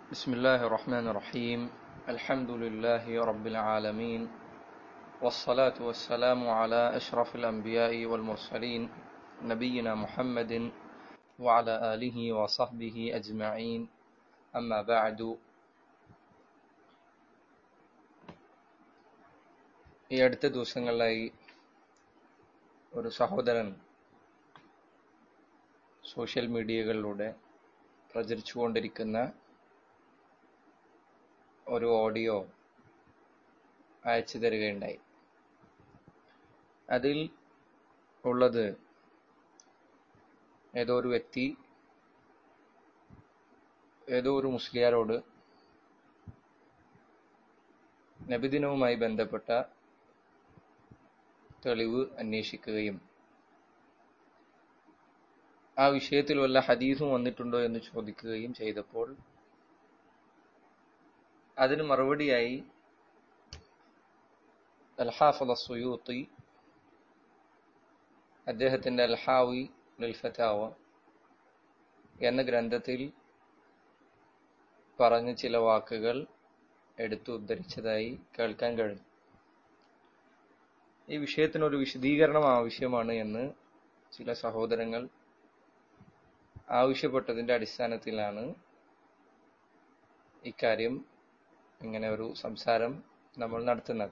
بسم الله الرحمن الرحيم الحمد لله رب العالمين والصلاة والسلام على أشرف الأنبياء والمرسلين نبينا محمد وعلى آله وصحبه أجمعين أما بعد ഈ അടുത്ത ദിവസങ്ങളിലായി ഒരു സഹോദരൻ സോഷ്യൽ മീഡിയകളിലൂടെ പ്രചരിച്ചുകൊണ്ടിരിക്കുന്ന ഒരു ഓഡിയോ അയച്ചു തരികയുണ്ടായി അതിൽ ഉള്ളത് ഏതോ ഒരു വ്യക്തി ഏതോ ഒരു മുസ്ലിയാരോട് നബിദിനവുമായി ബന്ധപ്പെട്ട തെളിവ് അന്വേഷിക്കുകയും ആ വിഷയത്തിൽ വല്ല ഹദീസും വന്നിട്ടുണ്ടോ എന്ന് ചോദിക്കുകയും ചെയ്തപ്പോൾ അതിന് മറുപടിയായി അൽഹാഫൽ സുയൂത്തി അദ്ദേഹത്തിന്റെ അൽഹാവി ലിൽഫത്താവ എന്ന ഗ്രന്ഥത്തിൽ പറഞ്ഞ ചില വാക്കുകൾ എടുത്തു ഉദ്ധരിച്ചതായി കേൾക്കാൻ കഴിഞ്ഞു ഈ വിഷയത്തിനൊരു വിശദീകരണം ആവശ്യമാണ് എന്ന് ചില സഹോദരങ്ങൾ ആവശ്യപ്പെട്ടതിന്റെ അടിസ്ഥാനത്തിലാണ് ഇക്കാര്യം ഇങ്ങനെ ഒരു സംസാരം നമ്മൾ നടത്തുന്നത്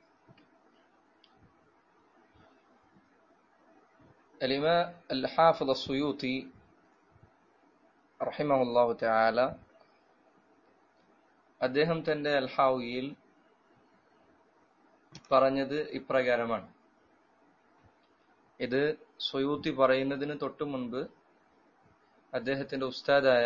അലിമ അൽ ഹാഫിദ് സുയൂത്തി റഹിമഹുല്ലാഹു തആല അദ്ദേഹം തന്റെ അൽഹാവിയിൽ പറഞ്ഞത് ഇപ്രകാരമാണ് ഇത് സുയൂത്തി പറയുന്നതിന് തൊട്ടു മുൻപ് അദ്ദേഹത്തിന്റെ ഉസ്താദായ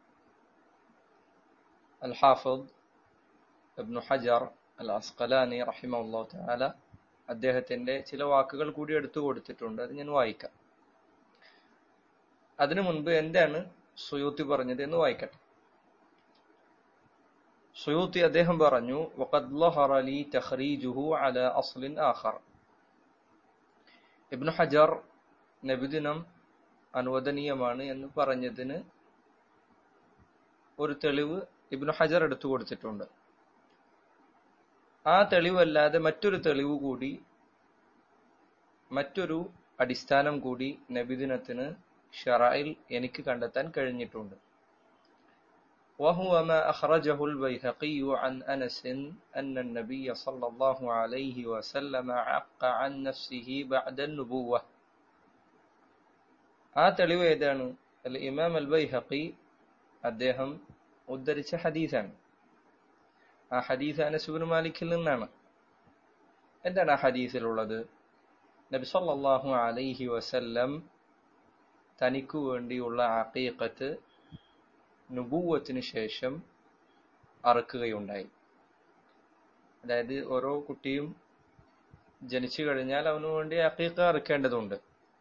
അൽ ഹാഫിദ് ഇബ്നു ഹജർ അൽ അസ്കലാനി റഹിമഹുല്ലാ തആല അദ്ദേഹത്തിന്റെ ചില വാക്കുകൾ കൂടി എടുത്തു കൊടുത്തിട്ടുണ്ട് അത് ഞാൻ വായിക്കാം അതിനു മുൻപ് എന്താണ് സുയൂത്തി പറഞ്ഞത് എന്ന് വായിക്കട്ടെ സുയൂത്തി അദ്ദേഹം പറഞ്ഞു وقد ظهر لي تخريجه على أصل آخر ഇബ്നു ഹജർ നബിദിനം അനുവദനീയമാണ് എന്ന് പറഞ്ഞതിന് ഒരു തെളിവ് ഇബ്നു ഹജർ എടുത്തു കൊടുത്തിട്ടുണ്ട് ആ തെളിവല്ലാതെ മറ്റൊരു തെളിവ് കൂടി മറ്റൊരു അടിസ്ഥാനം കൂടി നബിദിനത്തിന് ഷറായിൽ എനിക്ക് കണ്ടെത്താൻ കഴിഞ്ഞിട്ടുണ്ട് وهو ما أخرجه البيهقي عن أنس أن النبي صلى الله عليه وسلم عق عن نفسه بعد النبوة ആ തെളിവ് ഏതാണ് അൽ ഇമാം അൽ ബൈഹഖി അദ്ദേഹം ഉദ്ധരിച്ച ഹദീസാണ് ആ ഹദീസ് അനസുബിൻ മാലിക്കിൽ നിന്നാണ് എന്താണ് ആ ഹദീസിലുള്ളത് നബി സല്ലല്ലാഹു അലൈഹി വസല്ലം തനിക്കു വേണ്ടിയുള്ള അഖീഖത്ത് നുബൂവത്തിന് ശേഷം അറക്കുകയുണ്ടായി അതായത് ഓരോ കുട്ടിയും ജനിച്ചു കഴിഞ്ഞാൽ അവനു വേണ്ടി അഖീഖ അറക്കേണ്ടതുണ്ട്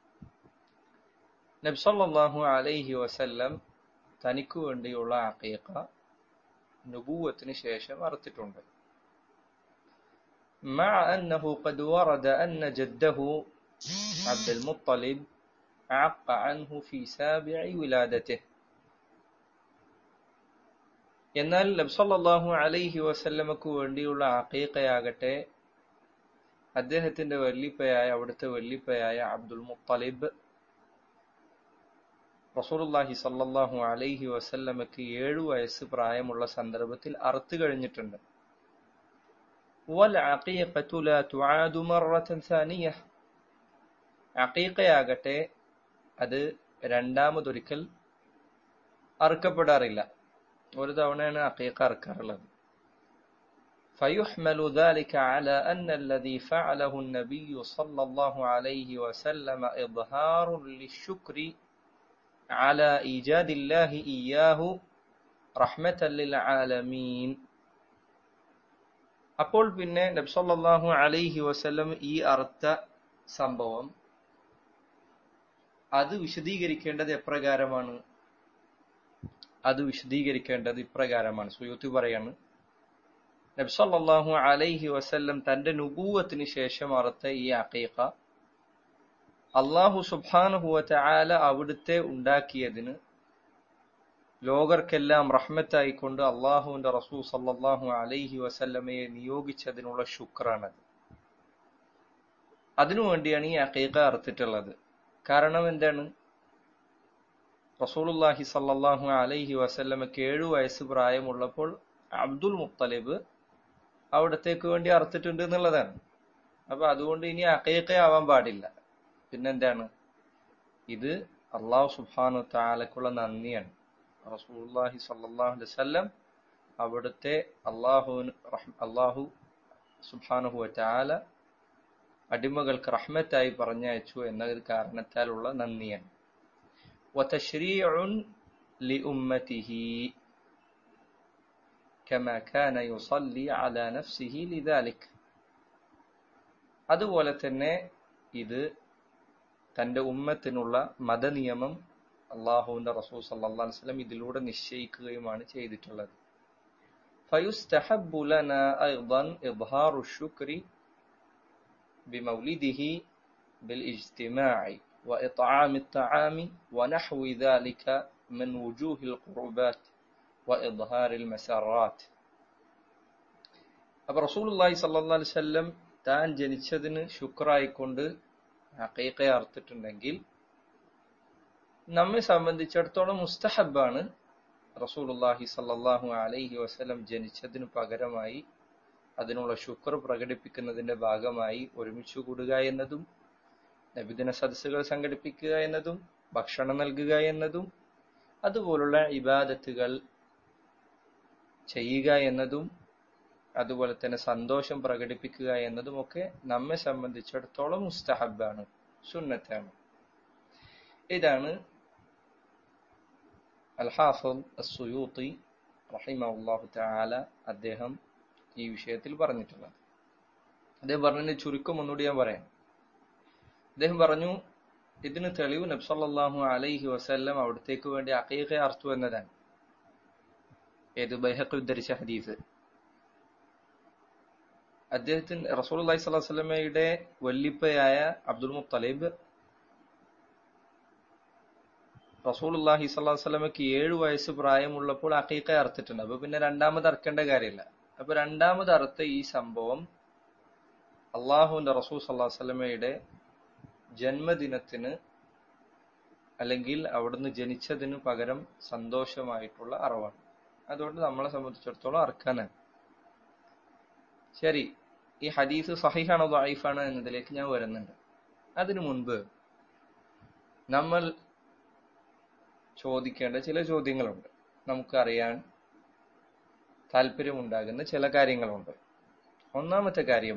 നബി സല്ലല്ലാഹു അലൈഹി വസല്ലം തനിക്കു വേണ്ടിയുള്ള അഖീഖ നുബൂവത്തിന് ശേഷം അറുത്തിട്ടുണ്ട് مع أنه قد ورد أن جده عبد المطلب عق عنه في سابع ولادته എന്നാൽ നബ്സല്ലാഹു അലൈഹി വസല്ലമക്ക് വേണ്ടിയുള്ള അക്കീക്കയാകട്ടെ അദ്ദേഹത്തിന്റെ വല്ലിപ്പയായ അവിടുത്തെ വല്ലിപ്പയായ അബ്ദുൽ മുത്തലിബ് റസൂലുള്ളാഹി സല്ലല്ലാഹു അലൈഹി വസല്ലമക്ക് ഏഴു വയസ്സ് പ്രായമുള്ള സന്ദർഭത്തിൽ അറുത്തു കഴിഞ്ഞിട്ടുണ്ട് അക്കീക്കയാകട്ടെ അത് രണ്ടാമതൊരിക്കൽ അറുക്കപ്പെടാറില്ല ഒരു തവണയാണ് അക്കീക്ക അറുക്കാറുള്ളത് فيحمل ذلك على أن الذي فعله النبي صلى الله عليه وسلم إظهار للشكر على إيجاد الله إياه رحمة للعالمين അപ്പോൾ പിന്നെ നബ്സല്ലാഹു അലൈഹി വസല്ലം ഈ അർത്ഥ സംഭവം അത് വിശദീകരിക്കേണ്ടത് എപ്രകാരമാണ് അത് വിശദീകരിക്കേണ്ടത് ഇപ്രകാരമാണ് സുയൂത്തി പറയാണ് നബ്സല്ലാഹു അലൈഹി വസല്ലം തന്റെ നുപൂവത്തിന് ശേഷം അറുത്ത ഈ അക്കീഖ അള്ളാഹു സുബാനുഹുവ ആല അവിടുത്തെ ഉണ്ടാക്കിയതിന് ലോകർക്കെല്ലാം റഹ്മത്തായിക്കൊണ്ട് അള്ളാഹുവിന്റെ റസൂൽ സല്ലല്ലാഹു അലൈഹി വസല്ലമയെ നിയോഗിച്ചതിനുള്ള ശുക്രാണത് അതിനുവേണ്ടിയാണ് ഈ അക്കീക്ക അറുത്തിട്ടുള്ളത് കാരണം എന്താണ് റസൂലുല്ലാഹി സല്ലല്ലാഹു അലൈഹി വസല്ലമയ്ക്ക് ഏഴു വയസ്സ് പ്രായമുള്ളപ്പോൾ അബ്ദുൽ മുത്തലിബ് അവിടത്തേക്ക് വേണ്ടി അറുത്തിട്ടുണ്ട് എന്നുള്ളതാണ് അപ്പൊ അതുകൊണ്ട് ഇനി അക്കീക്ക ആവാൻ പാടില്ല പിന്നെന്താണ് ഇത് അള്ളാഹു സുബാനു താലക്കുള്ള നന്ദിയാണ് റസൂലുള്ളാഹി സല്ലല്ലാഹു അലൈഹി വസല്ലം അവിടുത്തെ അള്ളാഹുവിന് അള്ളാഹു സുബാനുഹു താല അടിമകൾക്ക് റഹ്മത്തായി പറഞ്ഞയച്ചു എന്ന കാരണത്താലുള്ള നന്ദിയാണ് وتشريع لأمته كما كان يصلي على نفسه لذلك അതുപോലെ തന്നെ ഇത് തന്റെ ഉമ്മത്തിനുള്ള മതനിയമം അള്ളാഹുവിന്റെ റസൂൽ സല്ലല്ലാഹു അലൈഹി വസല്ലം ഇതിലൂടെ നിശ്ചയിക്കുകയുമാണ് ചെയ്തിട്ടുള്ളത് فيستحب لنا أيضا إظهار الشكر بمولده بالاجتماع وإطعام الطعام ونحو ذلك من وجوه القربات وإظهار المسرات അപ്പൊ റസൂലുള്ളാഹി സല്ലല്ലാഹു അലൈഹി വസല്ലം താൻ ജനിച്ചതിന് ശുക്രായിക്കൊണ്ട് അക്കീക്ക അർത്തിട്ടുണ്ടെങ്കിൽ നമ്മെ സംബന്ധിച്ചിടത്തോളം മുസ്തഹബാണ് റസൂലുള്ളാഹി സല്ലല്ലാഹു അലൈഹി വസല്ലം ജനിച്ചതിനു പകരമായി അതിനുള്ള ശുക്ർ പ്രകടിപ്പിക്കുന്നതിന്റെ ഭാഗമായി ഒരുമിച്ച് കൂടുക എന്നതും നബിദിന സദസ്സുകൾ സംഘടിപ്പിക്കുക എന്നതും ഭക്ഷണം നൽകുക എന്നതും അതുപോലുള്ള ഇബാദത്തുകൾ ചെയ്യുക എന്നതും അതുപോലെ തന്നെ സന്തോഷം പ്രകടിപ്പിക്കുക എന്നതുമൊക്കെ നമ്മെ സംബന്ധിച്ചിടത്തോളം മുസ്തഹബാണ് സുന്നത്താണ് ഇതാണ് അൽഹാഫുൽ അസുയൂത്തി റഹിമഹുല്ലാഹു തആല അദ്ദേഹം ഈ വിഷയത്തിൽ പറഞ്ഞിട്ടുള്ളത് അദ്ദേഹം പറഞ്ഞതിന്റെ ചുരുക്കം ഒന്നുകൂടി ഞാൻ പറയാം അദ്ദേഹം പറഞ്ഞു ഇതിന് തെളിവ് നബ്സല്ലാഹു അലൈഹി വസല്ലം അവിടത്തേക്ക് വേണ്ടി അക്കീഖ അർത്തു എന്നതാണ് ഏത് ബൈഹഖ് ഉദ്ധരിച്ച ഹദീസ് അദ്ദേഹത്തിന് റസൂൽ അലൈഹി സ്വലാഹു വസ്ലമയുടെ വല്ലിപ്പയായ അബ്ദുൽ മുത്തലിബ് റസൂൽ അള്ളാഹി സ്വലാഹു വസ്ലമക്ക് ഏഴു വയസ്സ് പ്രായമുള്ളപ്പോൾ അക്കീക്ക അറുത്തിട്ടുണ്ട് അപ്പൊ പിന്നെ രണ്ടാമത് അറക്കേണ്ട കാര്യമില്ല അപ്പൊ രണ്ടാമത് അറുത്ത ഈ സംഭവം അള്ളാഹുവിന്റെ റസൂൽ സല്ലാഹു വസ്ലമയുടെ ജന്മദിനത്തിന് അല്ലെങ്കിൽ അവിടുന്ന് ജനിച്ചതിന് പകരം സന്തോഷമായിട്ടുള്ള അറിവാണ് അതുകൊണ്ട് നമ്മളെ സംബന്ധിച്ചിടത്തോളം അറക്കാനാണ് ശരി ഈ ഹദീസ് സഹിഹാണോ ദായിഫാണോ എന്നതിലേക്ക് ഞാൻ വരുന്നുണ്ട് അതിനു മുൻപ് നമ്മൾ ചോദിക്കേണ്ട ചില ചോദ്യങ്ങളുണ്ട് നമുക്കറിയാൻ താല്പര്യമുണ്ടാകുന്ന ചില കാര്യങ്ങളുണ്ട് ഒന്നാമത്തെ കാര്യം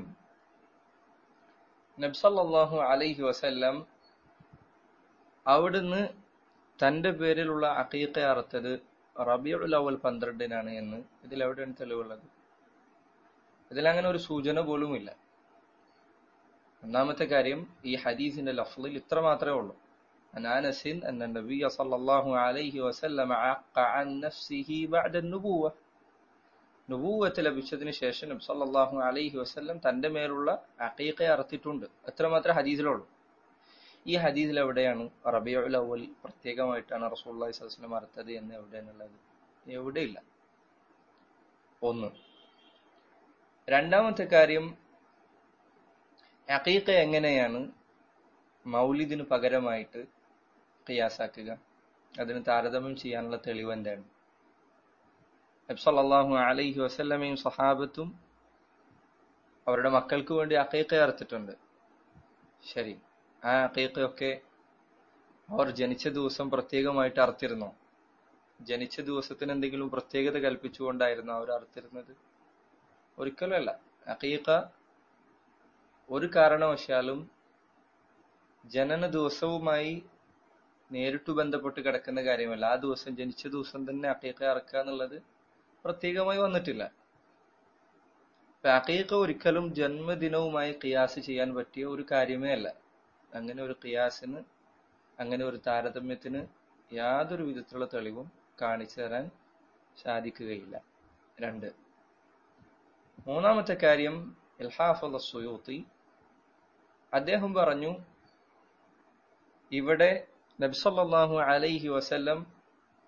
നബ്സല്ലാഹു അലൈഹി വസല്ലം അവിടുന്ന് തന്റെ പേരിലുള്ള അക്കീക്ക അറുത്തത് റബിയുൽ അവൽ പന്ത്രണ്ടിനാണ് എന്ന് ഇതിൽ എവിടെയാണ് തെളിവുള്ളത് ഇതിലങ്ങനെ ഒരു സൂചന പോലുമില്ല ഒന്നാമത്തെ കാര്യം ഈ ഹദീസിന്റെ ലഫ്ലിൽ ഇത്ര മാത്രമേ ഉള്ളൂ عن أنس أن النبي صلى الله عليه وسلم عق عن نفسه بعد النبوة നുബൂവത്ത് ലഭിച്ചതിന് ശേഷം നബി സല്ലല്ലാഹു അലൈഹി വസല്ലം തന്റെ മേലുള്ള അഖീഖ അറുത്തിട്ടുണ്ട് അത്രമാത്രം ഹദീസിലുള്ളൂ ഈ ഹദീസിൽ എവിടെയാണ് റബിയുൽ അവൽ പ്രത്യേകമായിട്ടാണ് റസൂലുള്ളാഹി സ്വല്ലല്ലാഹു അലൈഹി വസല്ലം അറുത്തത് എന്ന് എവിടെയാണുള്ളത് എവിടെയില്ല ഒന്ന് രണ്ടാമത്തെ കാര്യം അഖീഖ എങ്ങനെയാണ് മൗലിദിന് പകരമായിട്ട് ഖിയാസാക്കുക അതിന് താരതമ്യം ചെയ്യാനുള്ള തെളിവ് എന്താണ് നബ്സല്ലാഹു അലൈഹി വസല്ലമയും സഹാബത്തും അവരുടെ മക്കൾക്ക് വേണ്ടി അക്കീക്ക അറുത്തിട്ടുണ്ട് ശരി ആ അക്കീക്കയൊക്കെ അവർ ജനിച്ച ദിവസം പ്രത്യേകമായിട്ട് അറുത്തിരുന്നോ ജനിച്ച ദിവസത്തിന് എന്തെങ്കിലും പ്രത്യേകത കൽപ്പിച്ചുകൊണ്ടായിരുന്നു അവർ അറുത്തിരുന്നത് ഒരിക്കലുമല്ല അക്കീക്ക ഒരു കാരണവശാലും ജനന ദിവസവുമായി നേരിട്ട് ബന്ധപ്പെട്ട് കിടക്കുന്ന കാര്യമല്ല ആ ദിവസം ജനിച്ച ദിവസം തന്നെ അക്കീക്ക അറക്കുക എന്നുള്ളത് പ്രത്യേകമായി വന്നിട്ടില്ല അക്കീക്ക ഒരിക്കലും ജന്മദിനവുമായി കിയാസ് ചെയ്യാൻ പറ്റിയ ഒരു കാര്യമേ അല്ല അങ്ങനെ ഒരു കിയാസിന് അങ്ങനെ ഒരു താരതമ്യത്തിന് യാതൊരു വിധത്തിലുള്ള തെളിവും കാണിച്ചു തരാൻ സാധിക്കുകയില്ല രണ്ട് മൂന്നാമത്തെ കാര്യം ഇൽഹാഫ് സുയൂത്തി അദ്ദേഹം പറഞ്ഞു ഇവിടെ നബ്സല്ലാഹു അലൈഹി വസല്ലം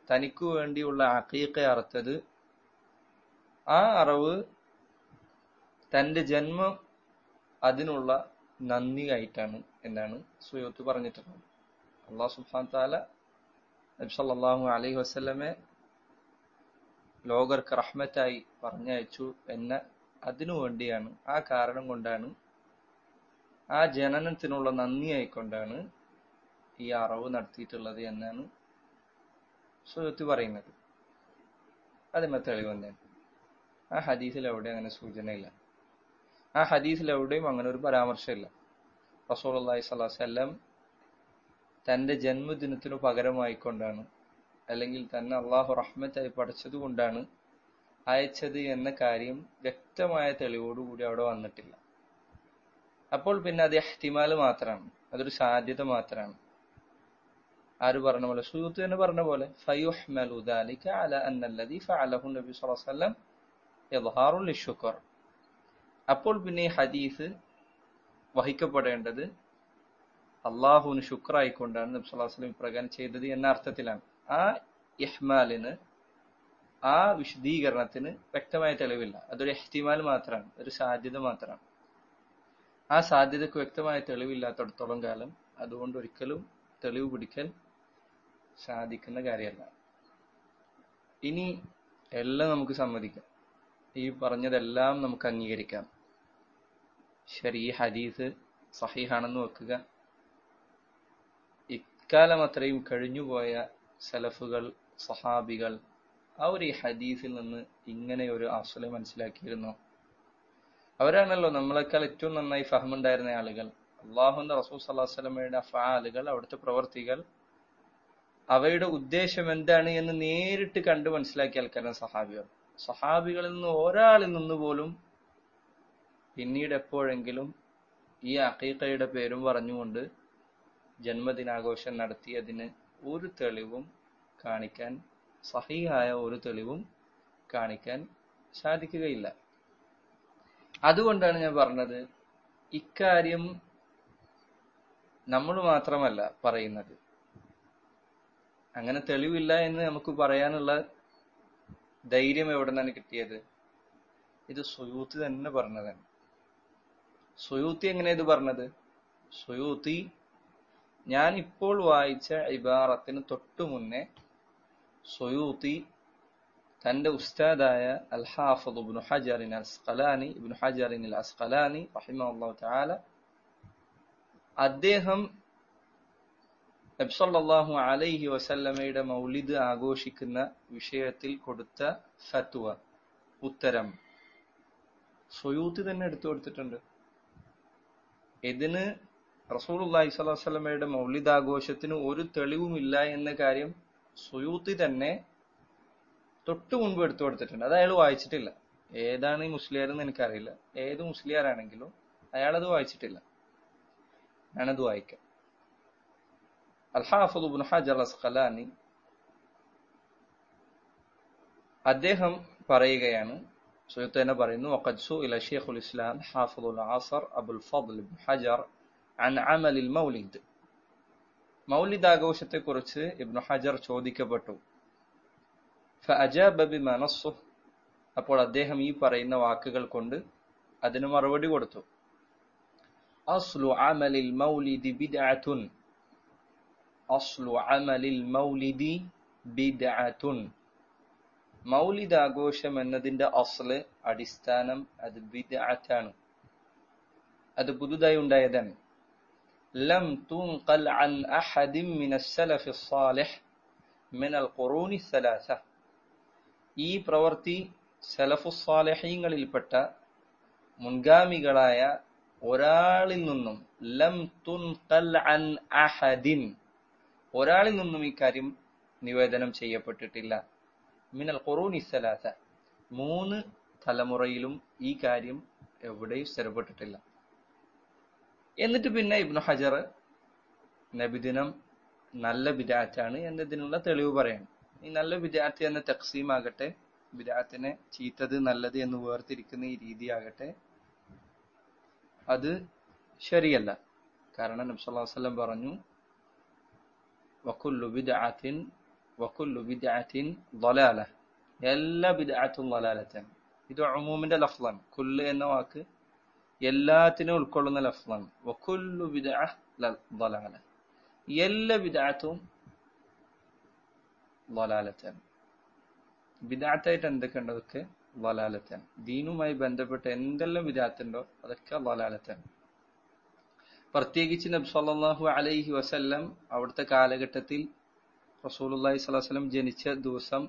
തനിക്കു വേണ്ടിയുള്ള അക്കീക്ക അറുത്തത് ആ അറവ് തന്റെ ജന്മം അതിനുള്ള നന്ദി ആയിട്ടാണ് എന്നാണ് സുയോത്ത് പറഞ്ഞിട്ടുള്ളത് അള്ളാഹു സുബ്ഹാൻ താല നബി സല്ലല്ലാഹു അലൈഹി വസല്ലമെ ലോകർക്ക് റഹ്മത്തായി പറഞ്ഞയച്ചു എന്ന അതിനു വേണ്ടിയാണ് ആ കാരണം കൊണ്ടാണ് ആ ജനനത്തിനുള്ള നന്ദി ആയിക്കൊണ്ടാണ് ഈ അറവ് നടത്തിയിട്ടുള്ളത് എന്നാണ് സുഹൃത്ത് പറയുന്നത് അതിന് തെളിവ് തന്നെയാണ് ആ ഹദീസിൽ എവിടെ അങ്ങനെ സൂചനയില്ല ആ ഹദീസിൽ എവിടെയും അങ്ങനെ ഒരു പരാമർശമില്ല റസൂൽ അള്ളാഹി സ്വലാസ്ല്ലാം തന്റെ ജന്മദിനത്തിനു പകരമായിക്കൊണ്ടാണ് അല്ലെങ്കിൽ തന്നെ അള്ളാഹു റഹ്മത്തായി പഠിച്ചത് കൊണ്ടാണ് അയച്ചത് എന്ന കാര്യം വ്യക്തമായ തെളിവോടുകൂടി അവിടെ വന്നിട്ടില്ല അപ്പോൾ പിന്നെ അത് എഹ്തിമാല് മാത്രമാണ് അതൊരു സാധ്യത മാത്രമാണ് ആര് പറഞ്ഞ പോലെ സുയൂത്ത് തന്നെ പറഞ്ഞ പോലെ ഫയുഹ്മലു ദാലിക അല അന്നല്ലദി ഫഅലഹു നബി സ്വല്ലല്ലാഹു അലൈഹി വസല്ലം ഇദ്ഹാറുൽ ലിശുക്ർ അപ്പോൾ പിന്നെ ഈ ഹദീസ് വഹിക്കപ്പെടേണ്ടത് അള്ളാഹുവിന് ശുക്രായിക്കൊണ്ടാണ് നബി സ്വല്ലല്ലാഹു അലൈഹി വസല്ലം ഇപ്രകാരം ചെയ്തത് എന്ന അർത്ഥത്തിലാണ് ആ ഇഹ്മാലിന് ആ വിശദീകരണത്തിന് വ്യക്തമായ തെളിവില്ല അതൊരു എഹ്തിമാൽ മാത്രമാണ് ഒരു സാധ്യത മാത്രമാണ് ആ സാധ്യതക്ക് വ്യക്തമായ തെളിവില്ലാത്തടത്തോളം കാലം അതുകൊണ്ട് ഒരിക്കലും തെളിവ് പിടിക്കൽ സാധിക്കുന്ന കാര്യമല്ല ഇനി എല്ലാം നമുക്ക് സമ്മതിക്കാം ഈ പറഞ്ഞതെല്ലാം നമുക്ക് അംഗീകരിക്കാം ശരി ഈ ഹദീസ് സഹീഹാണെന്ന് വെക്കുക ഇക്കാലം അത്രയും കഴിഞ്ഞുപോയ സലഫുകൾ സഹാബികൾ അവർ ഈ ഹദീസിൽ നിന്ന് ഇങ്ങനെ ഒരു അസുല മനസ്സിലാക്കിയിരുന്നു അവരാണല്ലോ നമ്മളെക്കാൾ ഏറ്റവും നന്നായി ഫഹമുണ്ടായിരുന്ന ആളുകൾ അള്ളാഹുന്റെ റസൂൽ സല്ലാഹു സ്വലമയുടെ അഫാലുകൾ അവിടുത്തെ പ്രവർത്തികൾ അവയുടെ ഉദ്ദേശം എന്താണ് എന്ന് നേരിട്ട് കണ്ട് മനസ്സിലാക്കിയ ആൾക്കാരാണ് സഹാബികൾ സഹാബികളിൽ നിന്ന് ഒരാളിൽ നിന്ന് പോലും പിന്നീട് എപ്പോഴെങ്കിലും ഈ അക്കീക്കയുടെ പേരും പറഞ്ഞുകൊണ്ട് ജന്മദിനാഘോഷം നടത്തിയതിന് ഒരു തെളിവും കാണിക്കാൻ സഹിയായ ഒരു തെളിവും കാണിക്കാൻ സാധിക്കുകയില്ല അതുകൊണ്ടാണ് ഞാൻ പറഞ്ഞത് ഇക്കാര്യം നമ്മൾ മാത്രമല്ല പറയുന്നത് അങ്ങനെ തെളിവില്ല എന്ന് നമുക്ക് പറയാനുള്ള ധൈര്യം എവിടെ നിന്നാണ് കിട്ടിയത് ഇത് സുയൂത്തി തന്നെ പറഞ്ഞതാണ് സുയൂത്തി എങ്ങനെ ഇത് പറഞ്ഞത് സുയൂത്തി ഞാൻ ഇപ്പോൾ വായിച്ച ഇബാറത്തിന് തൊട്ടു മുന്നേ സുയൂത്തി തന്റെ ഉസ്താദായ അൽ ഹാഫദ് ഇബ്നു ഹജറിൻ അസ്ഖലാനി ഇബ്നു ഹജറിൻ അൽ അസ്ഖലാനി റഹിമഹുല്ലാഹു തആല അദ്ദേഹം നബ്സല്ലാഹു അലൈഹി വസല്ലമയുടെ മൗലിദ് ആഘോഷിക്കുന്ന വിഷയത്തിൽ കൊടുത്ത ഫത്വ ഉത്തരം സുയൂത്തി തന്നെ എടുത്തു കൊടുത്തിട്ടുണ്ട് ഇതിന് റസൂലുള്ളാഹി സ്വല്ലല്ലാഹു അലൈഹി വസല്ലമയുടെ മൗലിദ് ആഘോഷത്തിന് ഒരു തെളിവുമില്ല എന്ന കാര്യം സുയൂത്തി തന്നെ തൊട്ടു മുൻപ് എടുത്തു കൊടുത്തിട്ടുണ്ട് അത് അയാൾ വായിച്ചിട്ടില്ല ഏതാണ് ഈ മുസ്ലിയാർ എന്ന് എനിക്കറിയില്ല ഏത് മുസ്ലിയാരാണെങ്കിലും അയാളത് വായിച്ചിട്ടില്ല ഞാനത് വായിക്കാം അൽഹാഫുദ് ഇബ്നു ഹജർ അസ്ഖലാനി അദ്ദേഹം പറയുകയാണ് സുഹൃത്ത് തന്നെ പറയുന്നു വഖദ് സുഇല ഷെയ്ഖുൽ ഇസ്ലാം ഹാഫിദുൽ ആസർ അബുൽ ഫضൽ ഇബ്നു ഹജർ അൻ അമലിൽ മൗലിദ് മൗലിദ് ആഘോഷത്തെക്കുറിച്ച് ഇബ്നു ഹജർ ചോദിക്കപ്പെട്ടു ഫഅജാബ ബിമാ നസ്സുഹ് അപ്പോൾ അദ്ദേഹം ഈ പറയുന്ന വാക്കുകൾ കൊണ്ട് അതിന് മറുപടി കൊടുത്തു അസ്ലു അമലിൽ മൗലിദി ബിദ്അത്തുൻ അസ്ലു അമലിൽ മൗലിദി ബിദ്അത്തുൻ മൗലിദ് ആഘോഷം എന്നതിന്റെ അസ്ല് അടിസ്ഥാനം അത് ബിദ്അത്താണ് അത് പുതുതായി ഉണ്ടായതാണ് ലം തുൻഖൽ അൻ അഹദിൻ മിന السلف الصالح من القرون الثلاثه ഈ പ്രവൃത്തി സലഫുസ്സാലഹീങ്ങളിൽപ്പെട്ട മുൻഗാമികളായ ഒരാളിൽ നിന്നും ലം തുൻഖൽ അൻ അഹദിൻ ഒരാളിൽ നിന്നും ഈ കാര്യം നിവേദനം ചെയ്യപ്പെട്ടിട്ടില്ല മിനൽ ഖുറൂനി സലാസ മൂന്ന് തലമുറയിലും ഈ കാര്യം എവിടെയും സ്ഥിരപ്പെട്ടിട്ടില്ല എന്നിട്ട് പിന്നെ ഇബ്നു ഹജർ നബിദിനം നല്ല ബിദാറ്റാണ് എന്നതിനുള്ള തെളിവ് പറയാണ് ഈ നല്ല ബിദാറ്റ് എന്ന തക്സീമാകട്ടെ ബിദാത്തിനെ ചീത്തത് നല്ലത് എന്ന് വേർതിരിക്കുന്ന ഈ രീതിയാകട്ടെ അത് ശരിയല്ല കാരണം നബി സല്ലല്ലാഹു അലൈഹി വസല്ലം പറഞ്ഞു വക്കുല്ലു ബിദ്അത്തിൻ വക്കുല്ലു ബിദ്അത്തിൻ ضലാല എല്ലാ ബിദ്അത്തും ضലാലത്താണ് ഇത് ഉമൂമിന്റെ ലഫ്ലാണ് കുല്ല് എന്ന വാക്ക് എല്ലാത്തിനും ഉൾക്കൊള്ളുന്ന ലഫ്ലാണ് വക്കുല്ലു ബിദ്അ ضലാല എല്ലാ ബിദ്അത്തും ضലാലത്താണ് ബിദ്അത്തായിട്ട് എന്തൊക്കെയുണ്ട് അതൊക്കെ ضലാലത്താണ് ദീനുമായി ബന്ധപ്പെട്ട് എന്തെല്ലാം വിദാത്തുണ്ടോ അതൊക്കെ ضലാലത്താണ് പ്രത്യേകിച്ച് നബി സല്ലല്ലാഹു അലൈഹി വസല്ലം അവിടുത്തെ കാലഘട്ടത്തിൽ റസൂലുള്ളാഹി സ്വല്ലല്ലാഹു അലൈഹി വസല്ലം ജനിച്ച ദിവസം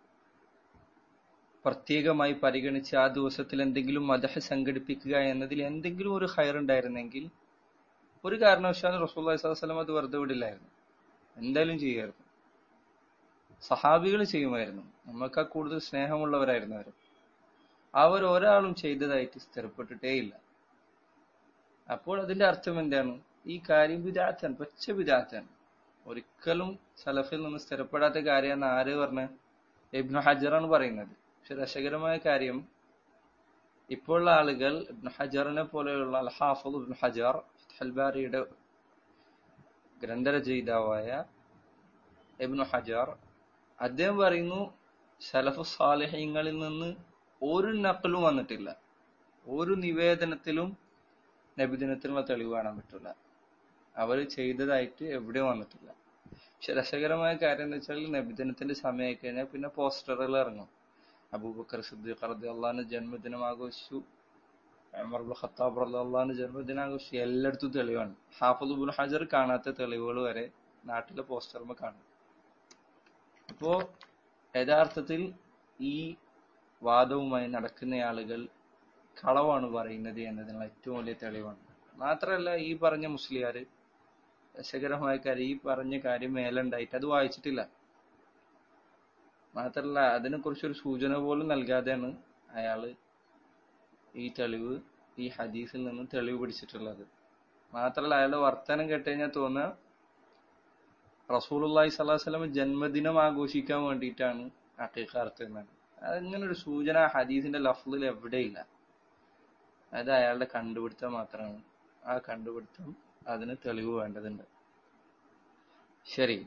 പ്രത്യേകമായി പരിഗണിച്ച് ആ ദിവസത്തിൽ എന്തെങ്കിലും മദഹ് സംഘടിപ്പിക്കുക എന്നതിൽ എന്തെങ്കിലും ഒരു ഹയർ ഉണ്ടായിരുന്നെങ്കിൽ ഒരു കാരണവശാലും റസൂലുള്ളാഹി സ്വല്ലല്ലാഹു അലൈഹി വസല്ലം അത് വെറുതെ വിടില്ലായിരുന്നു എന്തായാലും ചെയ്യുമായിരുന്നു സഹാബികൾ ചെയ്യുമായിരുന്നു നമുക്ക് കൂടുതൽ സ്നേഹമുള്ളവരായിരുന്നു അവർ അവർ ഒരാളും ചെയ്തതായിട്ട് സ്ഥിരപ്പെട്ടിട്ടേ ഇല്ല അപ്പോൾ അതിന്റെ അർത്ഥം എന്താണ് ഈ കാര്യം വിദാത്താണ് പച്ച വിദാത്താണ് ഒരിക്കലും സലഫിൽ നിന്ന് സ്ഥിരപ്പെടാത്ത കാര്യമെന്ന് ആര് പറഞ്ഞ ഇബ്നു ഹജറാണ് പറയുന്നത് പക്ഷെ രസകരമായ കാര്യം ഇപ്പോഴുള്ള ആളുകൾ ഇബ്നു ഹജറിനെ പോലെയുള്ള അൽ ഹാഫുദ് ഇബ്നു ഹജർ ഹൽബാരിയുടെ ഗ്രന്ഥരചയിതാവായ ഇബ്നു ഹജർ അദ്ദേഹം പറയുന്നു സലഫ് സാലിഹ്യങ്ങളിൽ നിന്ന് ഒരു നക്കലും വന്നിട്ടില്ല ഒരു നിവേദനത്തിലും നബിദിനത്തിനുള്ള തെളിവ് കാണാൻ പറ്റില്ല അവർ ചെയ്തതായിട്ട് എവിടെ വന്നിട്ടില്ല പക്ഷെ രസകരമായ കാര്യം എന്ന് വെച്ചാൽ നബിദിനത്തിന്റെ സമയമായി കഴിഞ്ഞാൽ പിന്നെ പോസ്റ്ററുകൾ ഇറങ്ങും അബൂബക്കർ സിദ്ദീഖ് റതി അള്ളഹാന്റെ ജന്മദിനം ആഘോഷിച്ചു അമർ ഖത്താബ് റതി അള്ളഹാന്റെ ജന്മദിനം ആഘോഷിച്ചു എല്ലായിടത്തും തെളിവാണ് ഹാഫുദ് ഉബുൽ ഹജർ കാണാത്ത തെളിവുകൾ വരെ നാട്ടിലെ പോസ്റ്ററുമ കാണും അപ്പോ യഥാർത്ഥത്തിൽ ഈ വാദവുമായി നടക്കുന്ന ആളുകൾ കളവാണ് പറയുന്നത് എന്നതിനുള്ള ഏറ്റവും വലിയ തെളിവാണ് മാത്രമല്ല ഈ പറഞ്ഞ മുസ്ലിയാര് രസകരമായ കാര്യം ഈ പറഞ്ഞ കാര്യം മേലുണ്ടായിട്ട് അത് വായിച്ചിട്ടില്ല മാത്രമല്ല അതിനെക്കുറിച്ചൊരു സൂചന പോലും നൽകാതെയാണ് അയാള് ഈ തെളിവ് ഈ ഹദീസിൽ നിന്ന് തെളിവ് പിടിച്ചിട്ടുള്ളത് മാത്രമല്ല അയാളുടെ വർത്തമാനം കേട്ടുകഴിഞ്ഞാൽ തോന്നുക റസൂലുള്ളാഹി സ്വല്ലല്ലാഹു അലൈഹി വസല്ലം ജന്മദിനം ആഘോഷിക്കാൻ വേണ്ടിയിട്ടാണ് അക്കീഖ അർത്ഥമെന്നാണ് അങ്ങനെ ഒരു സൂചന ഹദീസിന്റെ ലഫ്ലിൽ എവിടെയില്ല അത് അയാളുടെ കണ്ടുപിടുത്തം മാത്രമാണ് ആ കണ്ടുപിടുത്തം അതിന് തെളിവ് വേണ്ടതുണ്ട് ശരി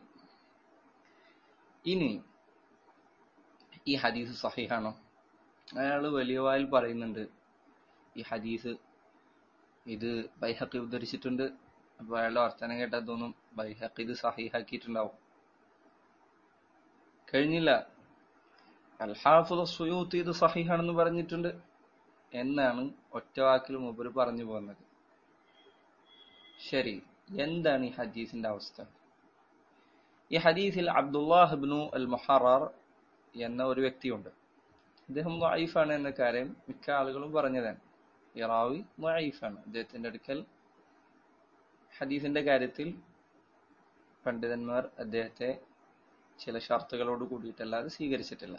ഇനി ഈ ഹദീസ് സഹിഹാണോ അയാൾ വലിയ വായിൽ പറയുന്നുണ്ട് ഈ ഹദീസ് ഇത് ബൈഹക്കി ഉദ്ധരിച്ചിട്ടുണ്ട് അപ്പൊ അയാളുടെ വർത്തമാനം കേട്ടാൽ തോന്നും ബൈഹക്കി ഇത് സഹിഹാക്കിയിട്ടുണ്ടാവും കഴിഞ്ഞില്ല അൽഹാഫുദ് സുയൂത്ത് ഇത് സഹിഹാണെന്ന് പറഞ്ഞിട്ടുണ്ട് എന്നാണ് ഒറ്റ വാക്കിൽ മൂപ്പര് പറഞ്ഞു പോകുന്നത് ശരി എന്താണ് ഈ ഹദീസിന്റെ അവസ്ഥ ഈ ഹദീസിൽ അബ്ദുല്ലാഹിബ്നു അൽ മുഹറർ എന്ന ഒരു വ്യക്തിയുണ്ട് അദ്ദേഹം വൈഫാണ് എന്ന കാര്യം മിക്ക ആളുകളും പറഞ്ഞതാണ് ഇറാവി വൈഫാണ് അദ്ദേഹത്തിന്റെ അടുക്കൽ ഹദീസിന്റെ കാര്യത്തിൽ പണ്ഡിതന്മാർ അദ്ദേഹത്തെ ചില ഷർത്തുകളോട് കൂടിയിട്ടല്ലാതെ സ്വീകരിച്ചിട്ടില്ല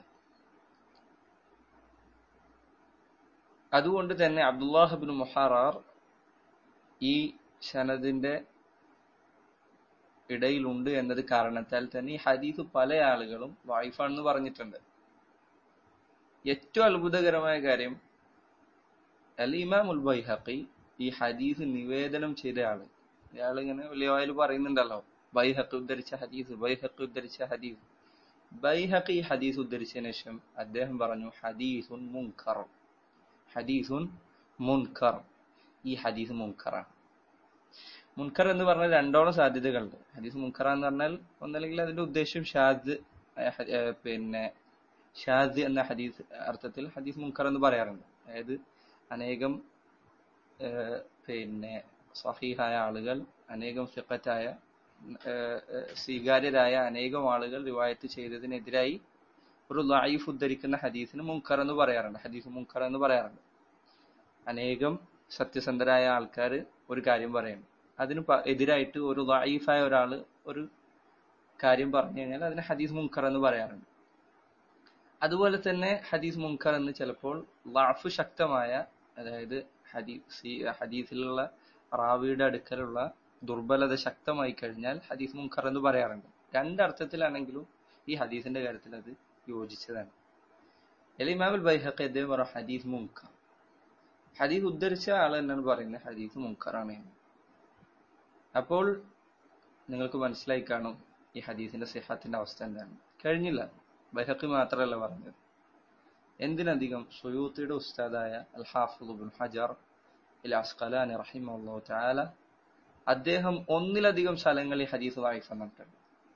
അതുകൊണ്ട് തന്നെ അബ്ദുല്ലാഹിബിൻ മുഹാറാർ ഈ സനദിന്റെ ഇടയിലുണ്ട് എന്നത് കാരണത്താൽ തന്നെ ഈ ഹദീസ് പല ആളുകളും വായിഫാണെന്ന് പറഞ്ഞിട്ടുണ്ട് ഏറ്റവും അത്ഭുതകരമായ കാര്യം അൽ ഇമാം ഉൽ ബൈഹഖി ഈ ഹദീസ് നിവേദനം ചെയ്ത ആള് ഇയാൾ ഇങ്ങനെ വലിയ വായിൽ പറയുന്നുണ്ടല്ലോ ബൈഹഖി ഉദ്ധരിച്ച ഹദീസ് ബൈഹഖി ഉദ്ധരിച്ച ഹദീസ് ബൈഹഖി ഹദീസ് ഉദ്ധരിച്ചതിന് ശേഷം അദ്ദേഹം പറഞ്ഞു ഹദീസുൻ മുൻകർ ഹദീസുൻ മുൻകർ ഈ ഹദീസ് മുൻകറാണ് മുൻകർ എന്ന് പറഞ്ഞാൽ രണ്ടോളം സാധ്യതകളുണ്ട് ഹദീസ് മുൻകറ എന്ന് പറഞ്ഞാൽ ഒന്നല്ലെങ്കിൽ അതിന്റെ ഉദ്ദേശം ഷാദ് പിന്നെ ഷാദ് എന്ന ഹദീസ് അർത്ഥത്തിൽ ഹദീസ് മുൻകർ എന്ന് പറയാറുണ്ട് അതായത് അനേകം പിന്നെ സഹീഹായ ആളുകൾ അനേകം ഫിഖറ്റായ സ്വീകാര്യരായ അനേകം ആളുകൾ റിവായത്ത് ചെയ്തതിനെതിരായി ഒരു ലൈഫ് ഉദ്ധരിക്കുന്ന ഹദീസിന് മുൻകർ എന്ന് പറയാറുണ്ട് ഹദീസ് മുൻകർ എന്ന് പറയാറുണ്ട് അനേകം സത്യസന്ധരായ ആൾക്കാർ ഒരു കാര്യം പറയുന്നു അതിന് എതിരായിട്ട് ഒരു ലൈഫായ ഒരാൾ ഒരു കാര്യം പറഞ്ഞു കഴിഞ്ഞാൽ അതിന് ഹദീസ് മുൻകർ എന്ന് പറയാറുണ്ട് അതുപോലെ തന്നെ ഹദീസ് മുൻകർ എന്ന് ചിലപ്പോൾ ലാഫ് ശക്തമായ അതായത് ഹദീസ് ഹദീസിലുള്ള റാവിയുടെ അടുക്കലുള്ള ദുർബലത ശക്തമായി കഴിഞ്ഞാൽ ഹദീസ് മുൻകർ എന്ന് പറയാറുണ്ട് രണ്ടർത്ഥത്തിലാണെങ്കിലും ഈ ഹദീസിന്റെ കാര്യത്തിൽ അത് യോജിച്ചതാണ് എലിമാമുൽ ബൈഹഖ് അദ്ദേഹം പറഞ്ഞു ഹദീസ് മുൻകർ ഹദീസ് ഉദ്ധരിച്ച ആൾ എന്നാണ് പറയുന്നത് ഹദീസ് മുൻകറാണ് എന്ന് അപ്പോൾ നിങ്ങൾക്ക് മനസ്സിലായി കാണും ഈ ഹദീസിന്റെ സിഹത്തിന്റെ അവസ്ഥ എന്താണ് കഴിഞ്ഞില്ല ബൈഹഖി മാത്രമല്ല പറഞ്ഞത് എന്തിനധികം സുയൂത്തിയുടെ ഉസ്താദായ അൽ ഹാഫിദ് ഹജർ ഇൽ അസ്കലാനി റഹിമഹു തആല അദ്ദേഹം ഒന്നിലധികം സ്ഥലങ്ങളിൽ ഹദീസ് വായിഫ് വന്നിട്ടുണ്ട്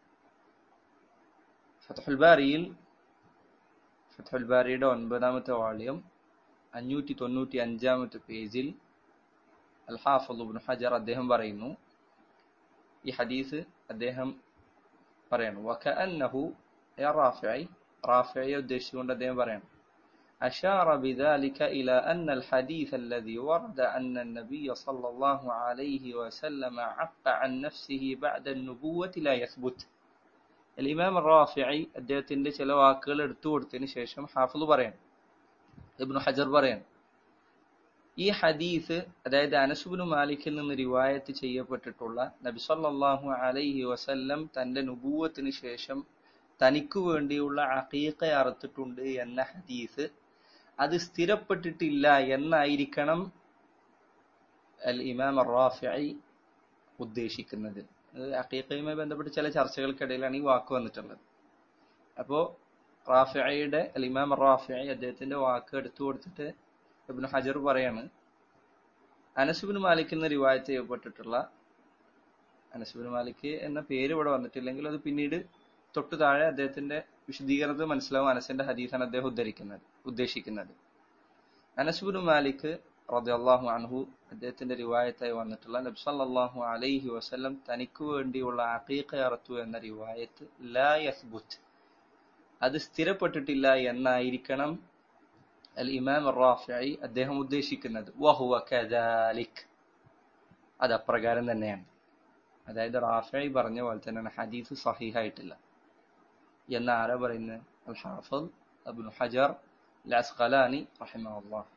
ഫതഹുൽ ബാരിയിൽ ഫതഹുൽ ബാരിയുടെ ഒൻപതാമത്തെ വാള്യം അഞ്ഞൂറ്റി തൊണ്ണൂറ്റി അഞ്ചാമത്തെ പേജിൽ അൽ ഹാഫിദ് ഹജർ അദ്ദേഹം പറയുന്നു ഈ ഹദീസ് അദ്ദേഹം പറയണം വകഅന്നഹു യാ റാഫിഈ റാഫിഈയെ ഉദ്ദേശിച്ചുകൊണ്ട് അദ്ദേഹം പറയണം أشار بذلك إلى أن الحديث الذي ورد أن النبي صلى الله عليه وسلم عق عن نفسه بعد النبوة لا يثبت الإمام الرافعي അദ്ദേഹത്തിന്റെ ചില വാക്കുകൾ എടുത്തു കൊടുത്തതിന് ശേഷം ഹാഫിദ് പറയാണ് ഇബ്നു ഹജർ പറയാണ് ഈ ഹദീസ് അതായത് അനസുബിനു മാലിക്കിൽ നിന്ന് റിവായത്ത് ചെയ്യപ്പെട്ടിട്ടുള്ള നബി സല്ലല്ലാഹു അലൈഹി വസല്ലം തന്റെ നുബൂവത്തിന് ശേഷം തനിക്കു വേണ്ടിയുള്ള അഖീഖ അറുത്തിട്ടുണ്ട് എന്ന ഹദീസ് അത് സ്ഥിരപ്പെട്ടിട്ടില്ല എന്നായിരിക്കണം അൽ ഇമാം റാഫിഐ ഉദ്ദേശിക്കുന്നത് അഖീഖയുമായി ബന്ധപ്പെട്ട് ചില ചർച്ചകൾക്കിടയിലാണ് ഈ വാക്ക് വന്നിട്ടുള്ളത് അപ്പോ റാഫിയുടെ അൽ ഇമാം റാഫിഐ അദ്ദേഹത്തിന്റെ വാക്ക് എടുത്തു കൊടുത്തിട്ട് ഇബ്നു ഹജർ പറയാണ് അനസുബിൻ മാലിക് എന്ന റിവായത്ത് ചെയ്യപ്പെട്ടിട്ടുള്ള അനസുബിൻ മാലിക് എന്ന പേര് ഇവിടെ വന്നിട്ടില്ലെങ്കിൽ അത് പിന്നീട് തൊട്ടു താഴെ അദ്ദേഹത്തിന്റെ വിശദീകരണത്തിൽ മനസ്സിലാവും അനസിന്റെ ഹദീസാണ് അദ്ദേഹം ഉദ്ധരിക്കുന്നത് ഉദ്ദേശിക്കുന്നത് അനസുബിൻ മാലിക് റളിയല്ലാഹു അൻഹു അദ്ദേഹത്തിന്റെ റിവായത്തായി വന്നിട്ടുള്ള നബി സല്ലല്ലാഹു അലൈഹി വസല്ലം തനിക്ക് വേണ്ടിയുള്ള അഖീഖ അറത്തു എന്ന റിവായത്ത് ലാ യസ്ബുത്ത് അത് സ്ഥിരപ്പെട്ടിട്ടില്ല എന്നായിരിക്കണം അൽ ഇമാം റാഫിഈ അദ്ദേഹം ഉദ്ദേശിക്കുന്നത് വഹുവ കദാലിക് അത് അപ്രകാരം തന്നെയാണ് അതായത് റാഫിഈ പറഞ്ഞ പോലെ തന്നെയാണ് ഹദീസ് സഹീഹായിട്ടില്ല എന്ന് ആരാ പറയുന്നത് അൽ ഹാഫിദ് അബ്നു ഹജർ ലസ്ഖലാനി റഹിമഹുല്ലാഹ്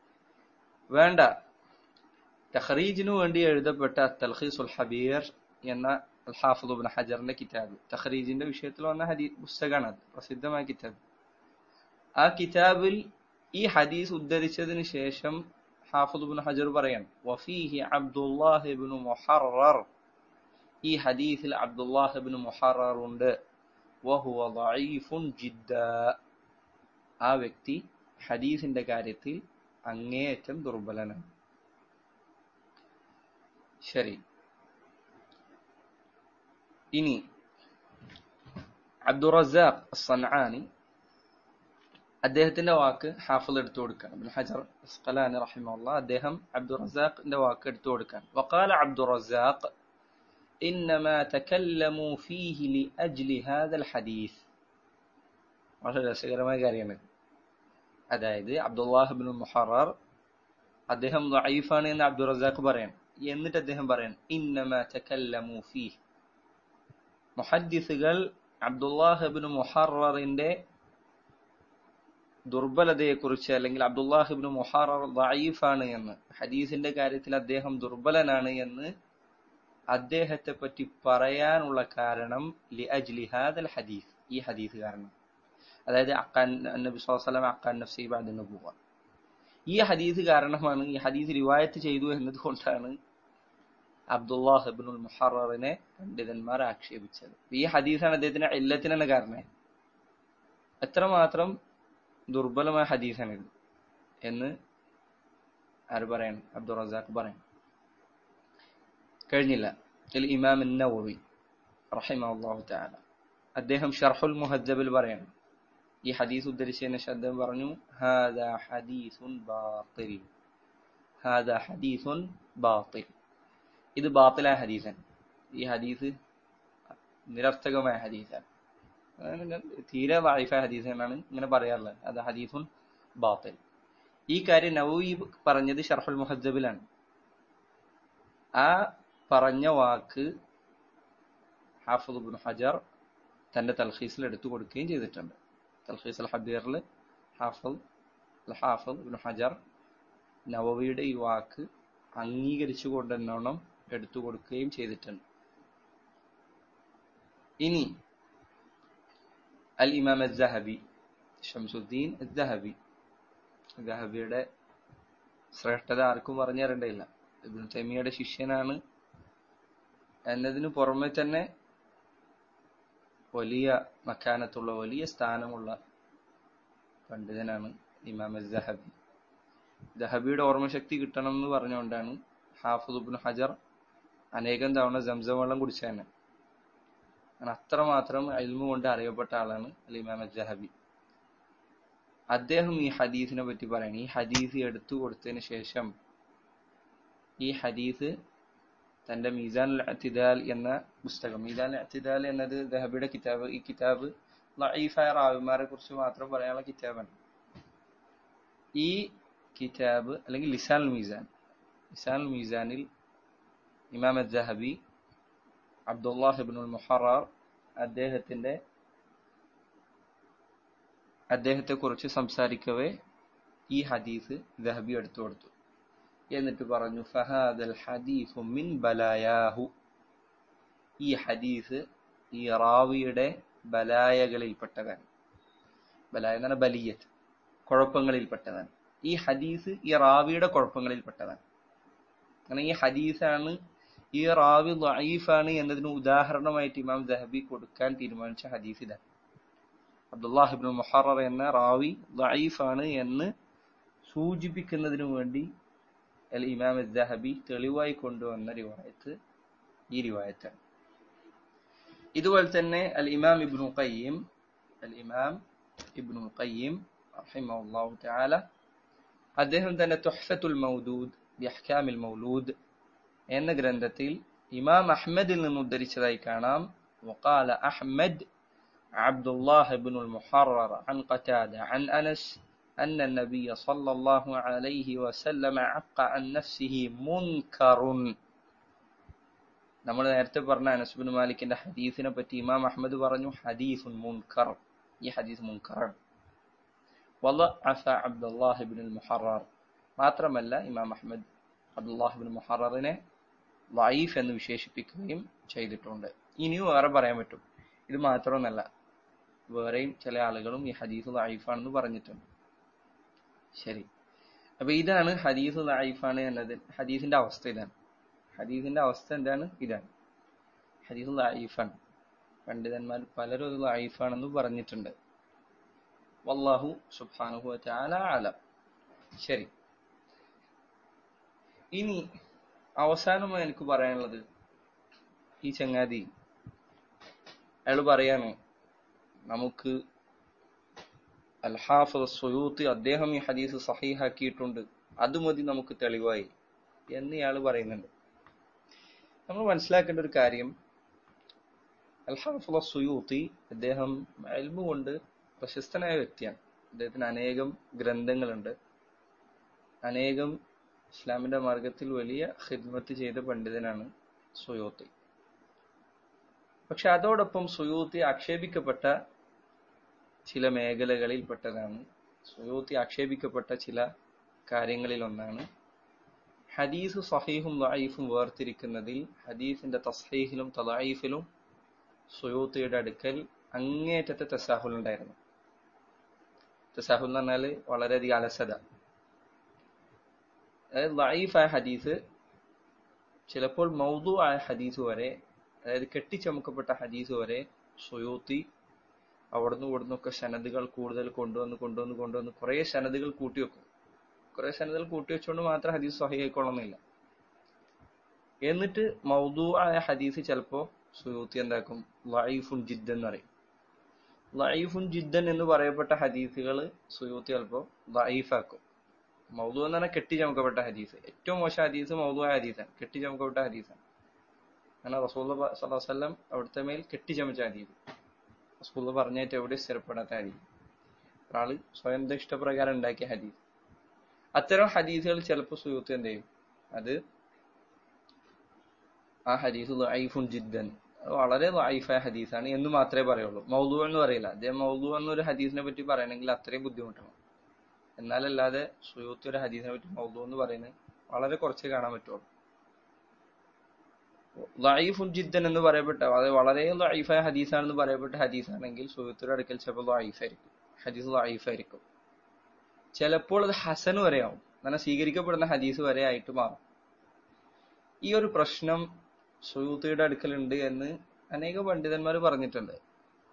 വേണ്ട തഖ്രീജിനു വേണ്ടി എഴുതപ്പെട്ട തൽഖീസുൽ ഹബീർ എന്ന അൽ ഹാഫിദ് ഇബ്നു ഹജറിന്റെ കിതാബ് തഖ്രീജിന്റെ വിഷയത്തിൽ വന്ന ഹദീസ് പുസ്തകമാണ് അത് പ്രസിദ്ധമായ കിതാബ് ആ കിതാബിൽ ഈ ഹദീസ് ഉദ്ധരിച്ചതിന് ശേഷം ഹാഫിദ് ഇബ്നു ഹജർ പറയാണ് വഫീഹി അബ്ദുല്ലാഹ് ഇബ്നു മുഹറർ ഈ ഹദീസിൽ അബ്ദുല്ലാഹ് ഇബ്നു മുഹറർ ഉണ്ട് വഹുവ ദഈഫുൻ ജിദ്ദ ആ വ്യക്തി ഹദീസിന്റെ കാര്യത്തിൽ അങ്ങേയറ്റം ദുർബലനാണ് ശരി ഇനി അബ്ദുറസാഖ് സൻആനി അദ്ദേഹത്തിന്റെ വാക്ക് ഹാഫിൽ എടുത്തു കൊടുക്കാൻ ഇബ്നു ഹജർ അസ്ഖലാനി റഹിമഹുല്ലാ അദ്ദേഹം അബ്ദുറസാഖിന്റെ വാക്ക് എടുത്തു കൊടുക്കാൻ വഖാല അബ്ദുറസാഖ് إنما تكلموا فيه لأجل هذا الحديث വളരെ രസകരമായ കാര്യമാണ് അതായത് അബ്ദുല്ലാഹിബിൻ മുഹറർ അദ്ദേഹം ദഈഫാണ് എന്ന് അബ്ദുൾ റസാഖ് പറയാൻ എന്നിട്ട് അദ്ദേഹം പറയാൻ ഇന്നമ തകല്ലമു ഫീഹ് മുഹദ്ദിസുകൾ അബ്ദുല്ലാഹിബിൻ മുഹററിന്റെ ദുർബലതയെക്കുറിച്ച് അല്ലെങ്കിൽ അബ്ദുല്ലാഹിബിൻ മുഹറർ ദഈഫാണ് എന്ന് ഹദീസിന്റെ കാര്യത്തിൽ അദ്ദേഹം ദുർബലനാണ് എന്ന് അദ്ദേഹത്തെ പറ്റി പറയാനുള്ള കാരണം ലി അജ്ലി ഹാദൽ ഹദീസ് ഈ ഹദീസ് കാരണം അതായത് അക്കാൻ നബി സ്വലം അക്കാൻ നഫ്സി ബാദ് നബുവ ഈ ഹദീസ് കാരണമാണ് ഈ ഹദീസ് റിവായത്ത് ചെയ്തു എന്നതുകൊണ്ടാണ് അബ്ദുല്ലാഹ് ഇബ്നുൽ മുഹററിനെ പണ്ഡിതന്മാർ ആക്ഷേപിച്ചത് ഈ ഹദീസാണ് അദ്ദേഹത്തിന് എല്ലത്തിന് തന്നെ കാരണം എത്രമാത്രം ദുർബലമായ ഹദീസാണിത് എന്ന് ആര് പറയണം അബ്ദുൾ റസാഖ് പറയണം കഴിഞ്ഞില്ല ഇമാം നവവി റഹിമഹുല്ലാഹു തആല അദ്ദേഹം ഷർഹുൽ മുഹദ്ദബിൽ പറയാണ് ഈ ഹദീസ് ഉദ്ധരിച്ചതിന് ശബ്ദം പറഞ്ഞു ഹാദാ ഹദീസുൻ ബാത്തിൽ ഹാദാ ഹദീസുൻ ബാത്തിൽ ഇത് ബാത്തിലായ ഹദീസാണ് ഈ ഹദീസ് നിരർത്ഥകമായ ഹദീസാണ് തീരെ വായിഫായ ഹദീസ് എന്നാണ് ഇങ്ങനെ പറയാറുള്ളത് അത് ഹദീസുൻ ബാത്തിൽ ഈ കാര്യം നവവി പറഞ്ഞത് ഷർഹുൽ മുഹദ്ദബിലാണ് ആ പറഞ്ഞ വാക്ക് ഹാഫിദ് ഇബ്നു ഹജർ തന്റെ തൽഖീസിൽ എടുത്തു കൊടുക്കുകയും ചെയ്തിട്ടുണ്ട് തൽഖീസ് അൽ ഹബീറിൽ ഹാഫിദ് അൽ ഹാഫിദ് ഇബ്നു ഹജർ നവവിയുടെ ഈ വാക്ക് അംഗീകരിച്ചുകൊണ്ട് എന്നോണം എടുത്തു കൊടുക്കുകയും ചെയ്തിട്ടുണ്ട് ഇനി അൽ ഇമാം അസ്സഹബി ഷംസുദ്ദീൻ അസ്സഹബി ദഹബിയുടെ ശ്രേഷ്ഠത ആർക്കും പറഞ്ഞു തരേണ്ടയില്ല ഇബ്നു തൈമിയുടെ ശിഷ്യനാണ് എന്നതിന് പുറമെ തന്നെ വലിയ മക്കാനത്തുള്ള വലിയ സ്ഥാനമുള്ള പണ്ഡിതനാണ് ഇമാം ദഹബി ദഹബിയുടെ ഓർമ്മശക്തി കിട്ടണം എന്ന് പറഞ്ഞുകൊണ്ടാണ് ഹാഫുദുബിൻ ഹജർ അനേകം തവണ സംസം വെള്ളം കുടിച്ച തന്നെ അങ്ങനെ അത്രമാത്രം അൽമു കൊണ്ട് അറിയപ്പെട്ട ആളാണ് അൽ ഇമാം ദഹബി അദ്ദേഹം ഈ ഹദീസിനെ പറ്റി പറയണം ഈ ഹദീസ് എടുത്തു കൊടുത്തതിന് ശേഷം ഈ ഹദീസ് തന്റെ മീസാൻ അത്തിദാൽ എന്ന പുസ്തകം മീസാൻ അത്തിദാൽ എന്നത് ദഹബിയുടെ കിതാബ് ഈ കിതാബ് ലഈഫായ റാവിമാരെ കുറിച്ച് മാത്രം പറയാനുള്ള കിതാബാണ് ഈ കിതാബ് അല്ലെങ്കിൽ ലിസാൻ മീസാൻ ലിസാൻ മീസാനിൽ ഇമാം ദഹബി അബ്ദുല്ലാഹ് ഇബ്നുൽ മുഹറാർ അദ്ദേഹത്തിന്റെ അദ്ദേഹത്തെ കുറിച്ച് സംസാരിക്കവേ ഈ ഹദീസ് ദഹബി എടുത്തു കൊടുത്തു എന്നിട്ട് പറഞ്ഞു ഫഹാദൽ ഹദീഫു മിൻ ബലായാഹു ഈ ഹദീസ് ഈ റാവിയുടെ ബലായകളിൽപ്പെട്ടതാണ് ബലായ എന്ന് പറഞ്ഞാൽ ബലിയത്ത് കുഴപ്പങ്ങളിൽപ്പെട്ടതാണ് ഈ ഹദീസ് ഈ റാവിയുടെ കുഴപ്പങ്ങളിൽപ്പെട്ടതാണ് അങ്ങനെ ഈ ഹദീസാണ് ഈ റാവി ദഈഫാണ് എന്നതിന് ഉദാഹരണമായിട്ട് ഇമാം ദഹബി കൊടുക്കാൻ തീരുമാനിച്ച ഹദീസ് ഇതാണ് അബ്ദുല്ലാഹിബ്നു മുഹറർ എന്ന റാവി ദഈഫാണ് എന്ന് സൂചിപ്പിക്കുന്നതിനു വേണ്ടി അൽ ഇമാം ദഹബി തെളിവായി കൊണ്ടുവന്ന റിവായത്ത് ഈ റിവായത്താണ് ഇതുപോലെ തന്നെ അൽ ഇമാം ഇബ്നു ഖയ്യിം അൽ ഇമാം ഇബ്നു ഖയ്യിം റഹിമഹുല്ലാഹു തആല അദ്ദേഹം തന്നെ തുഹ്ഫത്തുൽ മൗദൂദ് ബിഅഹ്കാമിൽ മൗലൂദ് എന്ന ഗ്രന്ഥത്തിൽ ഇമാം അഹ്മദിൽ നിന്ന് ഉദ്ധരിച്ചതായി കാണാം وقال أحمد عبد الله بن المحرر عن قتادة عن أنس أن النبي صلى الله عليه وسلم عق عن نفسه منكر നമ്മൾ നേരത്തെ പറഞ്ഞ അനസ്ബിൻ മാലിക്കിന്റെ ഹദീസിനെ പറ്റി ഇമാം അഹമ്മദ് പറഞ്ഞു ഹദീസുൻ മുൻകർ ഈ ഹദീസ് മുൻകറാണ് വളഅഫ അബ്ദുല്ലാഹ് ഇബ്നുൽ മുഹറർ മാത്രമല്ല ഇമാം അഹമ്മദ് അബ്ദുല്ലാഹ് ഇബ്നുൽ മുഹററിനെ ലൈഫ് എന്ന് വിശേഷിപ്പിക്കുകയും ചെയ്തിട്ടുണ്ട് ഇനിയും വേറെ പറയാൻ പറ്റും ഇത് മാത്രമൊന്നല്ല വേറെയും ചില ആളുകളും ഈ ഹദീസ് ലൈഫാണെന്ന് പറഞ്ഞിട്ടുണ്ട് ശരി അപ്പൊ ഇതാണ് ഹദീസ് ലൈഫാണ് എന്നത് ഹദീസിന്റെ അവസ്ഥ ഇതാണ് ഹദീസിന്റെ അവസ്ഥ എന്താണ് ഇതാണ് ഹദീസ് ലൈഫാണ് പണ്ഡിതന്മാർ പലരും അത് ലൈഫാണെന്ന് പറഞ്ഞിട്ടുണ്ട് വല്ലാഹു സുബ്ഹാനഹു വതആല അലം ശരി ഇനി അവസാനമായി എനിക്ക് പറയാനുള്ളത് ഈ ചങ്ങാതി അയാൾ പറയാണ് നമുക്ക് അൽഹാഫ് സുയൂത്തി അദ്ദേഹം ഈ ഹദീസ് സഹീഹാക്കിയിട്ടുണ്ട് അത് മതി നമുക്ക് തെളിവായി എന്ന് ഇയാൾ പറയുന്നുണ്ട് നമ്മൾ മനസ്സിലാക്കേണ്ട ഒരു കാര്യം അൽഹാഫ് സുയൂത്തി അദ്ദേഹം അൽമു കൊണ്ട് പ്രശസ്തനായ വ്യക്തിയാണ് അദ്ദേഹത്തിന് അനേകം ഗ്രന്ഥങ്ങളുണ്ട് അനേകം ഇസ്ലാമിന്റെ മാർഗത്തിൽ വലിയ ഖിദ്മത്ത് ചെയ്ത പണ്ഡിതനാണ് സുയൂത്തി പക്ഷെ അതോടൊപ്പം സുയൂത്തി ആക്ഷേപിക്കപ്പെട്ട ചില മേഖലകളിൽ പെട്ടതാണ് സുയൂത്തി ആക്ഷേപിക്കപ്പെട്ട ചില കാര്യങ്ങളിൽ ഒന്നാണ് ഹദീസ് സഹീഹും ലൈഫും വേർതിരിക്കുന്നതിൽ ഹദീസിന്റെ തസ്ഹീഹിലും തലായിഫിലും സുയൂത്തിയുടെ അടുക്കൽ അങ്ങേറ്റത്തെ തസാഹുൽ ഉണ്ടായിരുന്നു തസാഹുൽ എന്ന് പറഞ്ഞാൽ വളരെയധികം അലസത അതായത് ലൈഫായ ഹദീസ് ചിലപ്പോൾ മൗദു ആയ ഹദീസ് വരെ അതായത് കെട്ടിച്ചമക്കപ്പെട്ട ഹദീസ് വരെ സുയൂത്തി അവിടുന്ന് ഇവിടുന്നൊക്കെ സനദുകൾ കൂടുതൽ കൊണ്ടുവന്ന് കൊണ്ടുവന്ന് കൊണ്ടുവന്ന് കുറെ സനദുകൾ കൂട്ടിവെക്കും കുറെ സനദുകൾ കൂട്ടിവെച്ചുകൊണ്ട് മാത്രം ഹദീസ് സഹിയായിക്കൊള്ളുന്നില്ല എന്നിട്ട് മൗദു ആയ ഹദീസ് ചിലപ്പോ സുയൂത്തി എന്താക്കും ലൈഫുൻ ജിദ്ദൻ എന്ന് പറയും ലൈഫുൻ ജിദ്ദൻ എന്ന് പറയപ്പെട്ട ഹദീസുകൾ സുയൂത്തി ചിലപ്പോ ലൈഫാക്കും മൗദു എന്ന് പറഞ്ഞാൽ കെട്ടിച്ചമക്കപ്പെട്ട ഹദീസ് ഏറ്റവും മോശം ഹദീസ് മൗദു ആയ ഹദീസാണ് കെട്ടിച്ചമക്കപ്പെട്ട ഹദീസാണ് അങ്ങനെ റസൂൽ സല്ലാസ്ലം അവിടുത്തെ മേൽ കെട്ടിച്ചമച്ച ഹദീസ് റസൂൽ പറഞ്ഞിട്ട് എവിടെ സ്ഥിരപ്പെടാത്ത ഹദീസ് ഒരാള് സ്വയം ഇഷ്ടപ്രകാരം ഉണ്ടാക്കിയ ഹദീസ് അത്തരം ഹദീസുകൾ ചിലപ്പോൾ സുയൂത്ത് എന്ത് ചെയ്യും അത് ആ ഹദീസ് ലൈഫുൻ ജിദ്ദൻ വളരെ ലൈഫായ ഹദീസാണ് എന്ന് മാത്രമേ പറയുള്ളൂ മൗദു എന്ന് പറയില്ല അദ്ദേഹം മൗദു എന്നൊരു ഹദീസിനെ പറ്റി പറയണമെങ്കിൽ അത്രയും ബുദ്ധിമുട്ടാണ് എന്നാലല്ലാതെ സുയൂത്ത് ഒരു ഹദീസിനെ പറ്റി മൗദു എന്ന് പറയുന്നത് വളരെ കുറച്ച് കാണാൻ പറ്റുള്ളൂ ലൈഫുൻ ജിദ്ദൻ എന്ന് പറയപ്പെട്ട അത് വളരെ ലൈഫായ ഹദീസാണെന്ന് പറയപ്പെട്ട ഹദീസാണെങ്കിൽ സുഹൃത്തുടെ അടുക്കൽ ചിലപ്പോൾ ലൈഫായിരിക്കും ഹദീസ് ലൈഫായിരിക്കും ചിലപ്പോൾ അത് ഹസൻ വരെയാവും അങ്ങനെ സ്വീകരിക്കപ്പെടുന്ന ഹദീസ് വരെ ആയിട്ട് മാറും ഈ ഒരു പ്രശ്നം സുയൂത്തിയുടെ അടുക്കലുണ്ട് എന്ന് അനേക പണ്ഡിതന്മാർ പറഞ്ഞിട്ടുണ്ട്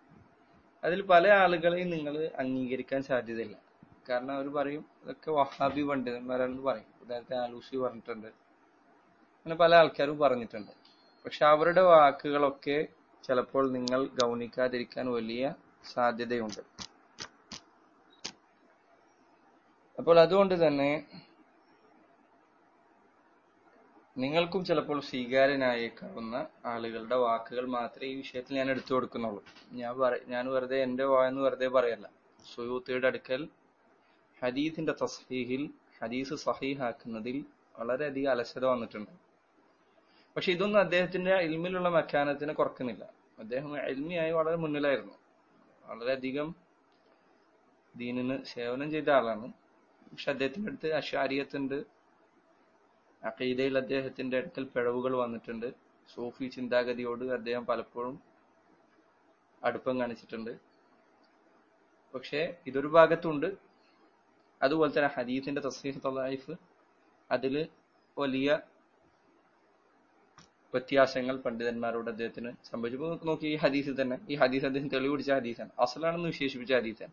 അതിൽ പല ആളുകളെയും നിങ്ങൾ അംഗീകരിക്കാൻ സാധ്യതയില്ല കാരണം അവർ പറയും ഇതൊക്കെ വഹാബി പണ്ഡിതന്മാരാണെന്ന് പറയും ഉദാഹരണത്തിന് ആലൂസി പറഞ്ഞിട്ടുണ്ട് അങ്ങനെ പല ആൾക്കാരും പറഞ്ഞിട്ടുണ്ട് പക്ഷെ അവരുടെ വാക്കുകളൊക്കെ ചിലപ്പോൾ നിങ്ങൾ ഗൗനിക്കാതിരിക്കാൻ വലിയ സാധ്യതയുണ്ട് അപ്പോൾ അതുകൊണ്ട് തന്നെ നിങ്ങൾക്കും ചിലപ്പോൾ സ്വീകാര്യനായേക്കാവുന്ന ആളുകളുടെ വാക്കുകൾ മാത്രമേ ഈ വിഷയത്തിൽ ഞാൻ എടുത്തു കൊടുക്കുന്നുള്ളൂ ഞാൻ പറ ഞാൻ വെറുതെ എന്റെ വായെന്ന് വെറുതെ പറയല്ല സുയൂത്തിയുടെ അടുക്കൽ ഹദീസിന്റെ തസ്ഹീഹിൽ ഹദീസ് സഹീഹാക്കുന്നതിൽ വളരെയധികം അലസത വന്നിട്ടുണ്ട് പക്ഷെ ഇതൊന്നും അദ്ദേഹത്തിന്റെ ഇൽമിലുള്ള മക്കാനത്തിനെ കുറക്കുന്നില്ല അദ്ദേഹം എൽമിയായി വളരെ മുന്നിലായിരുന്നു വളരെയധികം ദീനിന് സേവനം ചെയ്ത ആളാണ് പക്ഷെ അദ്ദേഹത്തിന്റെ അടുത്ത് അഷാരിയത്തുണ്ട് അഖീദയിൽ അദ്ദേഹത്തിന്റെ അടുക്കൽ പിഴവുകൾ വന്നിട്ടുണ്ട് സൂഫി ചിന്താഗതിയോട് അദ്ദേഹം പലപ്പോഴും അടുപ്പം കാണിച്ചിട്ടുണ്ട് പക്ഷേ ഇതൊരു ഭാഗത്തുണ്ട് അതുപോലെ തന്നെ ഹദീസിന്റെ തസ്ഹീഹ് തലായിഫ് അതില് വലിയ വ്യത്യാസങ്ങൾ പണ്ഡിതന്മാരോട് അദ്ദേഹത്തിന് സംഭവിച്ചപ്പോൾ നോക്കി ഈ ഹദീസിൽ തന്നെ ഈ ഹദീസ് അദ്ദേഹം തെളിവ് പിടിച്ച ഹദീസാണ് അസലാണെന്ന് വിശേഷിപ്പിച്ച ഹദീസാണ്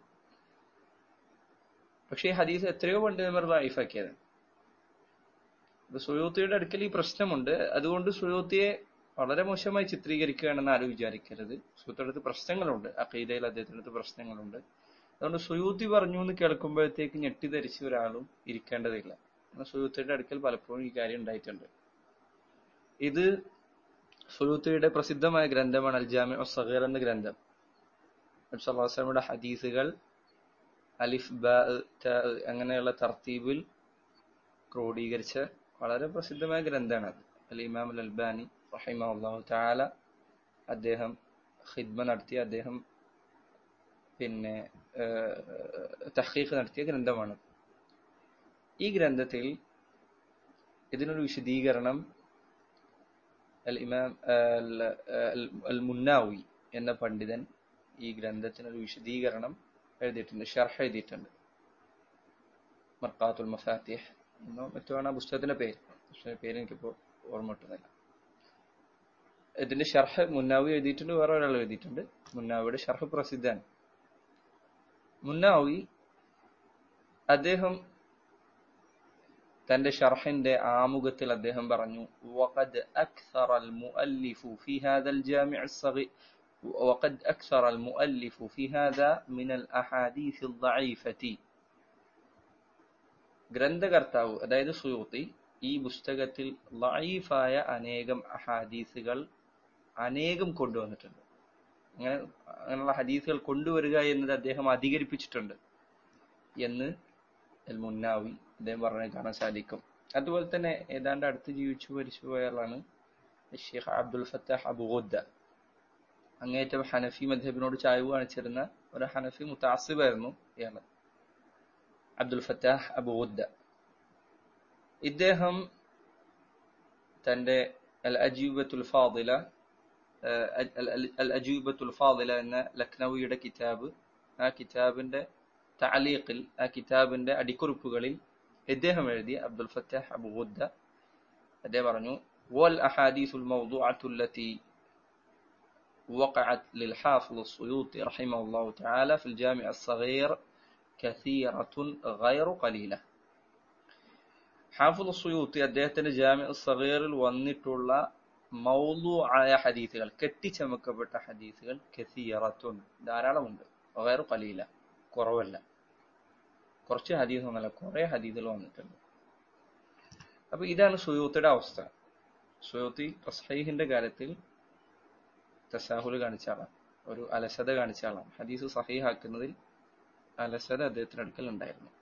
പക്ഷേ ഈ ഹദീസ് എത്രയോ പണ്ഡിതന്മാർ ലൈഫാക്കിയതാണ് സുയോത്തിയുടെ അടുക്കൽ ഈ പ്രശ്നമുണ്ട് അതുകൊണ്ട് സുയോത്തിയെ വളരെ മോശമായി ചിത്രീകരിക്കുകയാണെന്ന് ആരും വിചാരിക്കരുത് സുഹൃത്തിന്റെ അടുത്ത് പ്രശ്നങ്ങളുണ്ട് അഖീദയിൽ അദ്ദേഹത്തിന്റെ അടുത്ത് പ്രശ്നങ്ങളുണ്ട് അതുകൊണ്ട് സുയൂത്തി പറഞ്ഞു എന്ന് കേൾക്കുമ്പോഴത്തേക്ക് ഞെട്ടിധരിച്ച ഒരാളും ഇരിക്കേണ്ടതില്ല സുയൂത്തിയുടെ അടുക്കൽ പലപ്പോഴും ഈ കാര്യം ഉണ്ടായിട്ടുണ്ട് ഇത് സുയൂത്തിയുടെ പ്രസിദ്ധമായ ഗ്രന്ഥമാണ് അൽജാമി സഹീർ എന്ന ഗ്രന്ഥം നബ്സല്ലാസ്ലമിയുടെ ഹദീസുകൾ അലിഫ് ബ അങ്ങനെയുള്ള തർത്തീബിൽ ക്രോഡീകരിച്ച വളരെ പ്രസിദ്ധമായ ഗ്രന്ഥമാണ് അത് അൽ ഇമാം അൽ അൽബാനി റഹിമാഹു താല അദ്ദേഹം ഖിദ്മ നടത്തിയ അദ്ദേഹം പിന്നെ തഹീഖ് നടത്തിയ ഗ്രന്ഥമാണ് ഈ ഗ്രന്ഥത്തിൽ ഇതിനൊരു വിശദീകരണം അൽ ഇമാം അൽ മുന്നാവി എന്ന പണ്ഡിതൻ ഈ ഗ്രന്ഥത്തിനൊരു വിശദീകരണം എഴുതിയിട്ടുണ്ട് ഷർഹ് എഴുതിയിട്ടുണ്ട് മർക്കാത്തുൽ മഫാത്തിഹ് എന്നോ മറ്റോ ആണ് ആ പുസ്തകത്തിന്റെ പേര് പുസ്തകത്തിന്റെ പേര് എനിക്കിപ്പോൾ ഓർമ്മ കിട്ടുന്നില്ല ഇതിന്റെ ഷർഹ് മുന്നാവി എഴുതിയിട്ടുണ്ട് വേറെ ഒരാൾ എഴുതിയിട്ടുണ്ട് മുന്നാവിയുടെ ഷർഹ് പ്രസിദ്ധമാണ് മുന്നാവി അദ്ദേഹം തന്റെ ഷർഹിന്റെ ആമുഖത്തിൽ അദ്ദേഹം പറഞ്ഞു وقد أكثر المؤلف في هذا الجامع الصغير وقد أكثر المؤلف في هذا من الأحاديث الضعيفة ഗ്രന്ഥകർത്താവ് അതായത് സുയൂത്തി ഈ പുസ്തകത്തിൽ ലൈഫായ അനേകം അഹാദീസുകൾ അനേകം കൊണ്ടുവന്നിട്ടുണ്ട് അങ്ങനെ അങ്ങനെയുള്ള ഹദീസുകൾ കൊണ്ടുവരിക എന്നത് അദ്ദേഹം അധികരിപ്പിച്ചിട്ടുണ്ട് എന്ന് അൽ മുന്നാവി അദ്ദേഹം പറഞ്ഞ് കാണാൻ സാധിക്കും അതുപോലെ തന്നെ ഏതാണ്ട് അടുത്ത് ജീവിച്ചു മരിച്ചു പോയാളാണ് ഷെയ്ഖ് അബ്ദുൽ ഫത്താഹ് അബുഗുദ്ദ അങ്ങേറ്റം ഹനഫി മധബിനോട് ചായവ് കാണിച്ചിരുന്ന ഒരു ഹനഫി മുത്താസിബായിരുന്നു ഇയാള് അബ്ദുൽ ഫത്താഹ് അബുഗുദ്ദ ഇദ്ദേഹം തന്റെ അൽ അജീബത്തുൽ ഫാദില അൽ അജീബത്തുൽ ഫാദില എന്ന ലക്നൌയുടെ കിതാബ് ആ കിതാബിന്റെ താലീഖിൽ ആ കിതാബിന്റെ അടിക്കുറിപ്പുകളിൽ ഇദ്ദേഹം എഴുതിയ അബ്ദുൽ ഫത്താഹ് അബുഗുദ്ദ അദ്ദേഹം പറഞ്ഞു വൽ അഹാദീസുൽ മൗദൂഅത്തു التي وقعت للحافظ السيوطي رحمه الله تعالى في الجامع الصغير كثيرة غير قليلة ഹാഫുൽ സുയൂത്തി അദ്ദേഹത്തിന്റെ ജാമ്യ സഗീറിൽ വന്നിട്ടുള്ള മൗലു ആയ ഹദീസുകൾ കെട്ടിച്ചമക്കപ്പെട്ട ഹദീസുകൾ കസീറത്തുൻ ധാരാളമുണ്ട് വേറെ കലീല കുറവല്ല കുറച്ച് ഹദീസ് ഒന്നല്ല കുറെ ഹദീസുകൾ വന്നിട്ടുണ്ട് അപ്പൊ ഇതാണ് സുയൂത്തിയുടെ അവസ്ഥ സുയൂത്തി തസ്ഹീഹിന്റെ കാര്യത്തിൽ തസാഹുൽ കാണിച്ച ആളാണ് ഒരു അലസത കാണിച്ച ആളാണ് ഹദീസ് സഹീഹാക്കുന്നതിൽ അലസത അദ്ദേഹത്തിന് അടുക്കൽ ഉണ്ടായിരുന്നു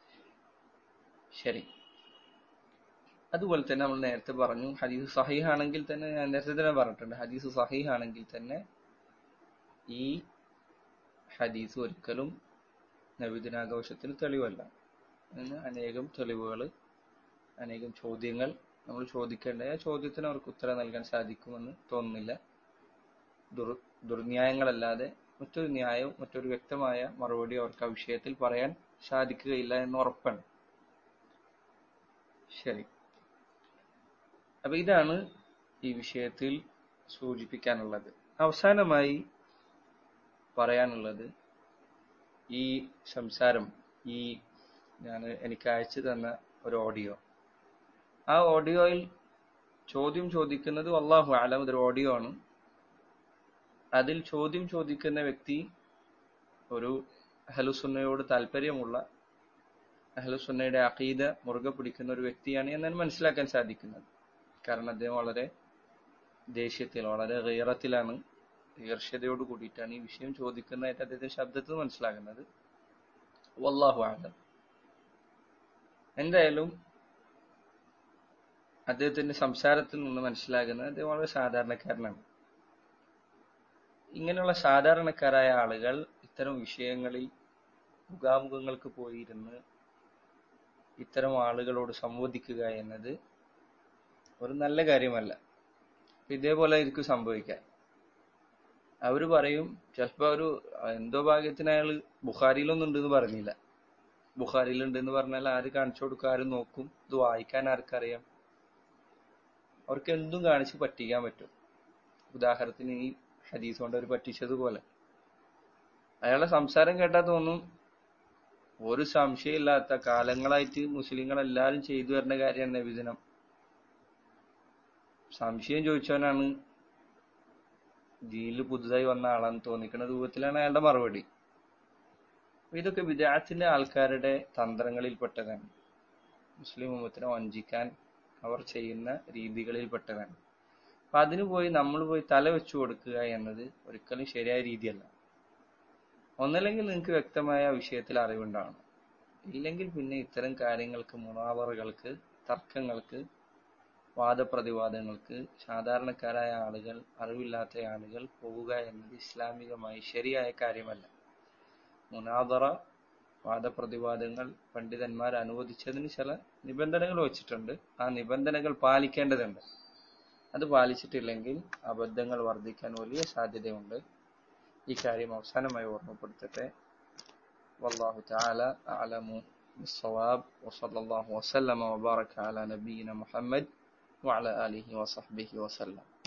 ശരി അതുപോലെ തന്നെ നമ്മൾ നേരത്തെ പറഞ്ഞു ഹദീസ് സഹീഹാണെങ്കിൽ തന്നെ ഞാൻ നേരത്തെ തന്നെ പറഞ്ഞിട്ടുണ്ട് ഹദീസ് സഹീഹാണെങ്കിൽ തന്നെ ഈ ഹദീസ് ഒരിക്കലും നബിദിനാഘോഷത്തിന് തെളിവല്ല എന്ന് അനേകം തെളിവുകൾ അനേകം ചോദ്യങ്ങൾ നമ്മൾ ചോദിക്കേണ്ട ആ ചോദ്യത്തിന് അവർക്ക് ഉത്തരം നൽകാൻ സാധിക്കുമെന്ന് തോന്നുന്നില്ല ദുർ ദുർന്യായങ്ങളല്ലാതെ മറ്റൊരു ന്യായവും മറ്റൊരു വ്യക്തമായ മറുപടി അവർക്ക് ആ വിഷയത്തിൽ പറയാൻ സാധിക്കുകയില്ല എന്ന് ഉറപ്പാണ് ശരി അപ്പൊ ഇതാണ് ഈ വിഷയത്തിൽ സൂചിപ്പിക്കാനുള്ളത് അവസാനമായി പറയാനുള്ളത് ഈ സംസാരം ഈ ഞാൻ എനിക്ക് അയച്ചു തന്ന ഒരു ഓഡിയോ ആ ഓഡിയോയിൽ ചോദ്യം ചോദിക്കുന്നത് അള്ളാഹു ആലം ഇതൊരു ഓഡിയോ ആണ് അതിൽ ചോദ്യം ചോദിക്കുന്ന വ്യക്തി ഒരു അഹലുസുന്നയോട് താല്പര്യമുള്ള അഹലുസുന്നയുടെ അഖീദ മുറുകെ പിടിക്കുന്ന ഒരു വ്യക്തിയാണ് എന്നാണ് മനസ്സിലാക്കാൻ സാധിക്കുന്നത് കാരണം അദ്ദേഹം വളരെ ദേഷ്യത്തിൽ വളരെ ഗീറത്തിലാണ് ഈർഷ്യതയോട് കൂടിയിട്ടാണ് ഈ വിഷയം ചോദിക്കുന്നതായിട്ട് അദ്ദേഹത്തിന്റെ ശബ്ദത്തിൽ നിന്ന് മനസ്സിലാകുന്നത് വല്ലാഹു ആലം എന്തായാലും അദ്ദേഹത്തിന്റെ സംസാരത്തിൽ നിന്ന് മനസ്സിലാകുന്നത് അദ്ദേഹം വളരെ സാധാരണക്കാരനാണ് ഇങ്ങനെയുള്ള സാധാരണക്കാരായ ആളുകൾ ഇത്തരം വിഷയങ്ങളിൽ മുഖാമുഖങ്ങൾക്ക് പോയിരുന്ന് ഇത്തരം ആളുകളോട് സംവദിക്കുക എന്നത് ഒരു നല്ല കാര്യമല്ല ഇതേപോലെ ആയിരിക്കും സംഭവിക്കാൻ അവര് പറയും ചിലപ്പോ ഒരു എന്തോ ഭാഗ്യത്തിന് അയാൾ ബുഖാരിയിലൊന്നും ഉണ്ടെന്ന് പറഞ്ഞില്ല ബുഖാരിയിൽ ഉണ്ടെന്ന് പറഞ്ഞാൽ ആര് കാണിച്ചു കൊടുക്കും ആരും നോക്കും ഇത് വായിക്കാൻ ആർക്കറിയാം അവർക്ക് എന്തും കാണിച്ച് പറ്റിക്കാൻ പറ്റും ഉദാഹരണത്തിന് ഈ ഹദീസ് കൊണ്ട് അവർ പറ്റിച്ചതുപോലെ അയാളുടെ സംസാരം കേട്ടാൽ തോന്നും ഒരു സംശയമില്ലാത്ത കാലങ്ങളായിട്ട് മുസ്ലിങ്ങൾ എല്ലാവരും ചെയ്തു വരുന്ന കാര്യമാണ് നബിദിനം സംശയം ചോദിച്ചവനാണ് ദീനിൽ പുതുതായി വന്ന ആളാന്ന് തോന്നിക്കുന്ന രൂപത്തിലാണ് അയാളുടെ മറുപടി ഇതൊക്കെ വിദ്യാർത്ഥിന്റെ ആൾക്കാരുടെ തന്ത്രങ്ങളിൽപ്പെട്ടതാണ് മുസ്ലിം ഉമ്മത്തിനെ വഞ്ചിക്കാൻ അവർ ചെയ്യുന്ന രീതികളിൽപ്പെട്ടതാണ് അപ്പൊ അതിനു പോയി നമ്മൾ പോയി തല വെച്ചു കൊടുക്കുക എന്നത് ഒരിക്കലും ശരിയായ രീതിയല്ല ഒന്നല്ലെങ്കിൽ നിങ്ങൾക്ക് വ്യക്തമായ വിഷയത്തിൽ അറിവുണ്ടാവണം ഇല്ലെങ്കിൽ പിന്നെ ഇത്തരം കാര്യങ്ങൾക്ക് മുണാവറകൾക്ക് തർക്കങ്ങൾക്ക് വാദപ്രതിവാദങ്ങൾക്ക് സാധാരണക്കാരായ ആളുകൾ അറിവില്ലാത്ത ആളുകൾ പോവുക എന്നത് ഇസ്ലാമികമായി ശരിയായ കാര്യമല്ല മുനാദറ വാദപ്രതിവാദങ്ങൾ പണ്ഡിതന്മാർ അനുവദിച്ചതിന് ചില നിബന്ധനകൾ വച്ചിട്ടുണ്ട് ആ നിബന്ധനകൾ പാലിക്കേണ്ടതുണ്ട് അത് പാലിച്ചിട്ടില്ലെങ്കിൽ അബദ്ധങ്ങൾ വർദ്ധിക്കാൻ വലിയ സാധ്യതയുണ്ട് ഈ കാര്യം അവസാനമായി ഓർമ്മപ്പെടുത്തട്ടെ والله تعالى أعلم بالصواب وصلى الله وسلم وبارك على نبينا محمد وعلى آله وصحبه وسلم